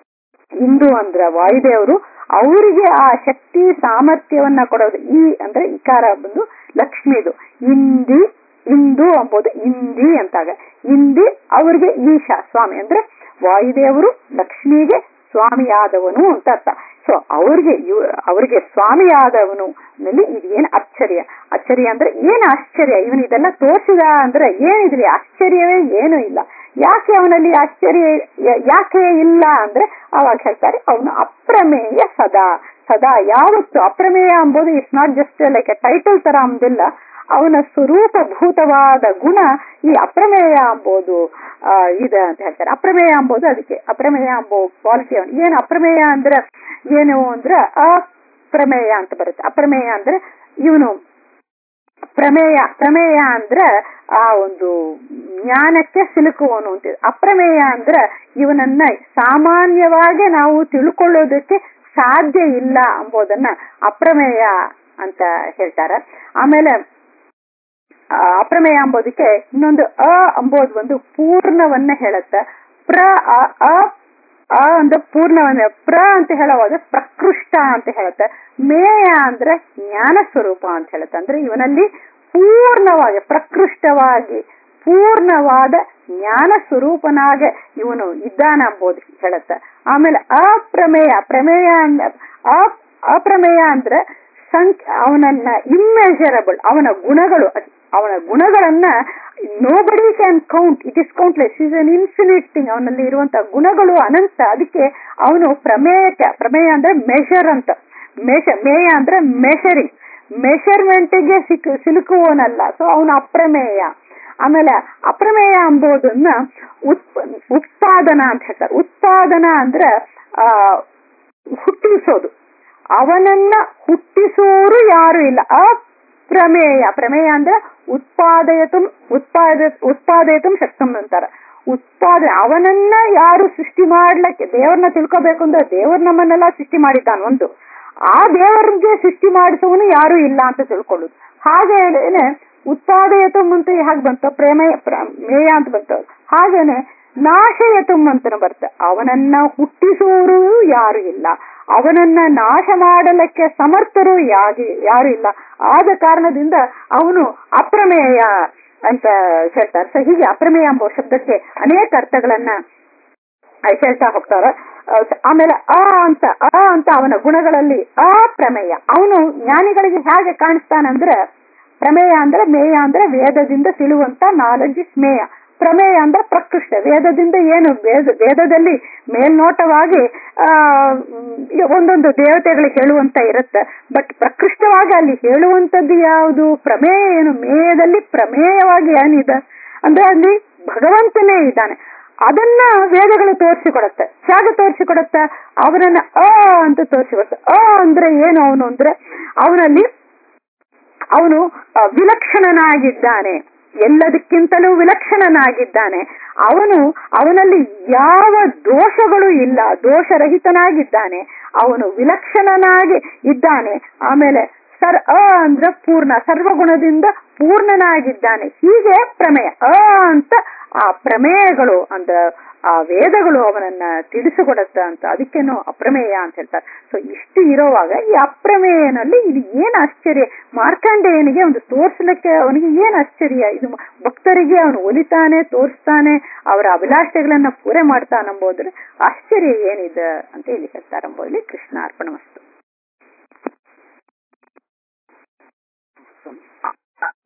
ಇಂದು ಅಂದ್ರ ವಾಯುದೇವರು ಅವರಿಗೆ ಆ ಶಕ್ತಿ ಸಾಮರ್ಥ್ಯವನ್ನ ಕೊಡೋದು ಈ ಅಂದ್ರೆ ಇಕಾರ ಬಂದು ಲಕ್ಷ್ಮಿದು ಇಂದಿ ಇಂದು ಅಂಬೋದು ಇಂದಿ ಅಂತಾಗ ಇಂದಿ ಅವ್ರಿಗೆ ಈಶಾ ಸ್ವಾಮಿ ಅಂದ್ರೆ ವಾಯುದೇವರು ಲಕ್ಷ್ಮಿಗೆ ಸ್ವಾಮಿಯಾದವನು ಅಂತ ಅರ್ಥ ಸೊ ಅವ್ರಿಗೆ ಅವ್ರಿಗೆ ಸ್ವಾಮಿಯಾದವನು ನಲ್ಲಿ ಇದೇನು ಆಶ್ಚರ್ಯ ಆಶ್ಚರ್ಯ ಅಂದ್ರೆ ಏನ್ ಆಶ್ಚರ್ಯ ಇವನು ಇದೆಲ್ಲ ತೋರಿಸಿದ ಅಂದ್ರೆ ಏನಿದ್ರಿ ಆಶ್ಚರ್ಯವೇ ಏನು ಇಲ್ಲ ಯಾಕೆ ಅವನಲ್ಲಿ ಆಶ್ಚರ್ಯ ಯಾಕೆ ಇಲ್ಲ ಅಂದ್ರೆ ಅವಾಗ ಹೇಳ್ತಾರೆ ಅವನು ಅಪ್ರಮೇಯ ಸದಾ ಸದಾ ಯಾವತ್ತು ಅಪ್ರಮೇಯ ಅಂಬೋದು it's not just like a title ತರ ಅಂದಿಲ್ಲ ಅವನ ಸ್ವರೂಪಭೂತವಾದ ಗುಣ ಈ ಅಪ್ರಮೇಯ ಅಂಬೋದು ಇದೆ ಅಂತ ಹೇಳ್ತಾರೆ ಅಪ್ರಮೇಯ ಅಂಬೋದು ಅದಕ್ಕೆ ಅಪ್ರಮೇಯ ಅಂಬೋ ಕ್ವಾಲಿಟಿ ಅವನು ಏನು ಅಪ್ರಮೇಯ ಅಂದ್ರೆ ಏನು ಅಂದ್ರೆ ಅಪ್ರಮೇಯ ಅಂತ ಬರುತ್ತೆ ಅಪ್ರಮೇಯ ಅಂದ್ರೆ ಇವನು ಪ್ರಮೇಯ ಪ್ರಮೇಯ ಅಂದ್ರೆ ಆ ಒಂದು ಜ್ಞಾನಕ್ಕೆ ಸಿಲುಕುವನು ಅಂತ ಅಪ್ರಮೇಯ ಅಂದ್ರೆ ಇವನನ್ನ ಸಾಮಾನ್ಯವಾಗಿ ನಾವು ತಿಳ್ಕೊಳ್ಳೋದಕ್ಕೆ ಸಾಧ್ಯ ಇಲ್ಲ ಎಂಬುದನ್ನ ಅಪ್ರಮೇಯ ಅಂತ ಹೇಳ್ತಾರೆ ಆಮೇಲೆ ಅಪ್ರಮೇಯ ಅಂಬೋದಕ್ಕೆ ಇನ್ನೊಂದು ಅ ಅಂಬೋದು ಒಂದು ಪೂರ್ಣವನ್ನ ಹೇಳುತ್ತೆ ಪ್ರ ಅ ಅ ಅಂದ್ರೆ ಪೂರ್ಣವನ್ನ ಪ್ರ ಅಂತ ಹೇಳುವಾಗ ಪ್ರಕೃಷ್ಟ ಅಂತ ಹೇಳುತ್ತೆ ಮೇಯ ಅಂದ್ರೆ ಜ್ಞಾನ ಸ್ವರೂಪ ಅಂತ ಹೇಳುತ್ತೆ ಅಂದ್ರೆ ಇವನಲ್ಲಿ ಪೂರ್ಣವಾಗಿ ಪ್ರಕೃಷ್ಟವಾಗಿ ಪೂರ್ಣವಾದ ಜ್ಞಾನ ಸ್ವರೂಪನಾಗ ಇವನು ಇದ್ದಾನ ಅಂಬೋದು ಹೇಳುತ್ತೆ ಆಮೇಲೆ ಅಪ್ರಮೇಯ ಪ್ರಮೇಯ ಅಪ್ರಮೇಯ ಅಂದ್ರೆ ಸಂಖ್ಯೆ ಅವನನ್ನ ಇಮ್ಮೆಜರಬಲ್ ಅವನ ಗುಣಗಳು ಅವನ ಗುಣಗಳನ್ನ nobody can count it is countless is an infinite thing ಅವನಲ್ಲಿ ಇರುವಂತಹ ಗುಣಗಳು ಅನಂತ ಅದಕ್ಕೆ ಅವನು ಪ್ರಮೇಯಕ್ಕೆ ಪ್ರಮೇಯ ಅಂದ್ರೆ ಮೆಷರ್ ಅಂತ ಮೆಷ ಮೇಯ ಅಂದ್ರೆ ಮೆಷರಿಂಗ್ ಮೆಷರ್ಮೆಂಟ್ಗೆ ಸಿಕ್ ಸಿಲುಕುವನಲ್ಲ ಸೊ ಅವನು ಅಪ್ರಮೇಯ ಆಮೇಲೆ ಅಪ್ರಮೇಯ ಅಂಬೋದನ್ನ ಉತ್ಪ ಉತ್ಪಾದನ ಅಂತ ಹೇಳ್ತಾರೆ ಉತ್ಪಾದನ ಅಂದ್ರೆ ಆ ಹುಟ್ಟಿಸೋದು ಅವನನ್ನ ಹುಟ್ಟಿಸೋರು ಯಾರು ಇಲ್ಲ ಅಪ್ರಮೇಯ ಪ್ರಮೇಯ ಅಂದ್ರೆ ಉತ್ಪಾದಯತು ಉತ್ಪಾದ ಉತ್ಪಾದಯತು ಶಕ್ತಂ ಅಂತಾರ ಉತ್ಪಾದನೆ ಅವನನ್ನ ಯಾರು ಸೃಷ್ಟಿ ಮಾಡ್ಲಿಕ್ಕೆ ದೇವ್ರನ್ನ ತಿಳ್ಕೋಬೇಕು ಅಂದ್ರೆ ದೇವ್ರ ನಮ್ಮನ್ನೆಲ್ಲ ಸೃಷ್ಟಿ ಮಾಡಿದ್ದಾನ ಒಂದು ಆ ದೇವರಿಗೆ ಸೃಷ್ಟಿ ಮಾಡಿಸೋನು ಯಾರು ಇಲ್ಲ ಅಂತ ತಿಳ್ಕೊಳ್ಳುದು ಹಾಗೇನೆ ಉತ್ಪಾದಯತು ಅಂತ ಹೇಗೆ ಬಂತು ಪ್ರೇಮಯ ಮೇಯ ಅಂತ ಬಂತು ಹಾಗೇನೆ ನಾಶಯತುಂ ಅಂತ ಬರುತ್ತೆ ಅವನನ್ನ ಹುಟ್ಟಿಸುವರು ಯಾರು ಇಲ್ಲ ಅವನನ್ನ ನಾಶ ಮಾಡಲಿಕ್ಕೆ ಸಮರ್ಥರು ಯಾಗಿ ಯಾರು ಇಲ್ಲ ಆದ ಕಾರಣದಿಂದ ಅವನು ಅಪ್ರಮೇಯ ಅಂತ ಹೇಳ್ತಾರೆ ಸೊ ಹೀಗೆ ಅಪ್ರಮೇಯ ಎಂಬ ಶಬ್ದಕ್ಕೆ ಅನೇಕ ಅರ್ಥಗಳನ್ನ ಹೇಳ್ತಾ ಹೋಗ್ತಾರ ಆಮೇಲೆ ಅ ಅಂತ ಅ ಅಂತ ಅವನ ಗುಣಗಳಲ್ಲಿ ಅಪ್ರಮೇಯ ಅವನು ಜ್ಞಾನಿಗಳಿಗೆ ಹೇಗೆ ಕಾಣಿಸ್ತಾನಂದ್ರೆ ಪ್ರಮೇಯ ಅಂದ್ರೆ ಮೇಯ ಅಂದ್ರೆ ವೇದದಿಂದ ತಿಳುವಂತ ನಾಲೆಜ್ ಇಸ್ ಮೇಯ ಪ್ರಮೇಯ ಅಂದ್ರೆ ಪ್ರಕೃಷ್ಟ ವೇದದಿಂದ ಏನು ವೇದ ವೇದದಲ್ಲಿ ಮೇಲ್ನೋಟವಾಗಿ ಆ ಒಂದೊಂದು ದೇವತೆಗಳು ಹೇಳುವಂತ ಇರುತ್ತೆ ಬಟ್ ಪ್ರಕೃಷ್ಟವಾಗಿ ಅಲ್ಲಿ ಹೇಳುವಂತದ್ದು ಯಾವುದು ಪ್ರಮೇಯ ಏನು ಮೇಯದಲ್ಲಿ ಪ್ರಮೇಯವಾಗಿ ಏನಿದೆ ಅಂದ್ರೆ ಅಲ್ಲಿ ಭಗವಂತನೇ ಇದ್ದಾನೆ ಅದನ್ನ ವೇದಗಳು ತೋರಿಸಿಕೊಡುತ್ತೆ ಹೇಗೆ ತೋರಿಸಿಕೊಡುತ್ತೆ ಅವನನ್ನ ಅ ಅಂತ ತೋರಿಸಿಕೊಡುತ್ತೆ ಅ ಅಂದ್ರೆ ಏನು ಅವನು ಅಂದ್ರೆ ಅವನಲ್ಲಿ ಅವನು ವಿಲಕ್ಷಣನಾಗಿದ್ದಾನೆ ಎಲ್ಲದಕ್ಕಿಂತಲೂ ವಿಲಕ್ಷಣನಾಗಿದ್ದಾನೆ ಅವನು ಅವನಲ್ಲಿ ಯಾವ ದೋಷಗಳು ಇಲ್ಲ ದೋಷರಹಿತನಾಗಿದ್ದಾನೆ ಅವನು ವಿಲಕ್ಷಣನಾಗಿ ಇದ್ದಾನೆ ಆಮೇಲೆ ಸರ್ ಅ ಅಂದ್ರೆ ಪೂರ್ಣ ಸರ್ವಗುಣದಿಂದ ಪೂರ್ಣನಾಗಿದ್ದಾನೆ ಹೀಗೆ ಪ್ರಮೇಯ ಅ ಅಂತ ಆ ಪ್ರಮೇಯಗಳು ಅಂತ ಆ ವೇದಗಳು ಅವನನ್ನ ತಿಳಿಸಿಕೊಡತ್ತ ಅಂತ ಅದಕ್ಕೇನು ಅಪ್ರಮೇಯ ಅಂತ ಹೇಳ್ತಾರೆ ಸೊ ಇಷ್ಟು ಇರೋವಾಗ ಈ ಅಪ್ರಮೇಯನಲ್ಲಿ ಇದು ಏನ್ ಆಶ್ಚರ್ಯ ಮಾರ್ಕಂಡೇಯನಿಗೆ ಒಂದು ತೋರ್ಸ್ಲಿಕ್ಕೆ ಅವನಿಗೆ ಏನ್ ಆಶ್ಚರ್ಯ ಇದು ಭಕ್ತರಿಗೆ ಅವನು ಒಲಿತಾನೆ ತೋರಿಸ್ತಾನೆ ಅವರ ಅಭಿಲಾಷೆಗಳನ್ನ ಪೂರೆ ಮಾಡ್ತಾನಂಬೋದ್ರೆ ಆಶ್ಚರ್ಯ ಏನಿದೆ ಅಂತ ಹೇಳಿ ಹೇಳ್ತಾರಂಬೋದಲ್ಲಿ ಕೃಷ್ಣ ಅರ್ಪಣ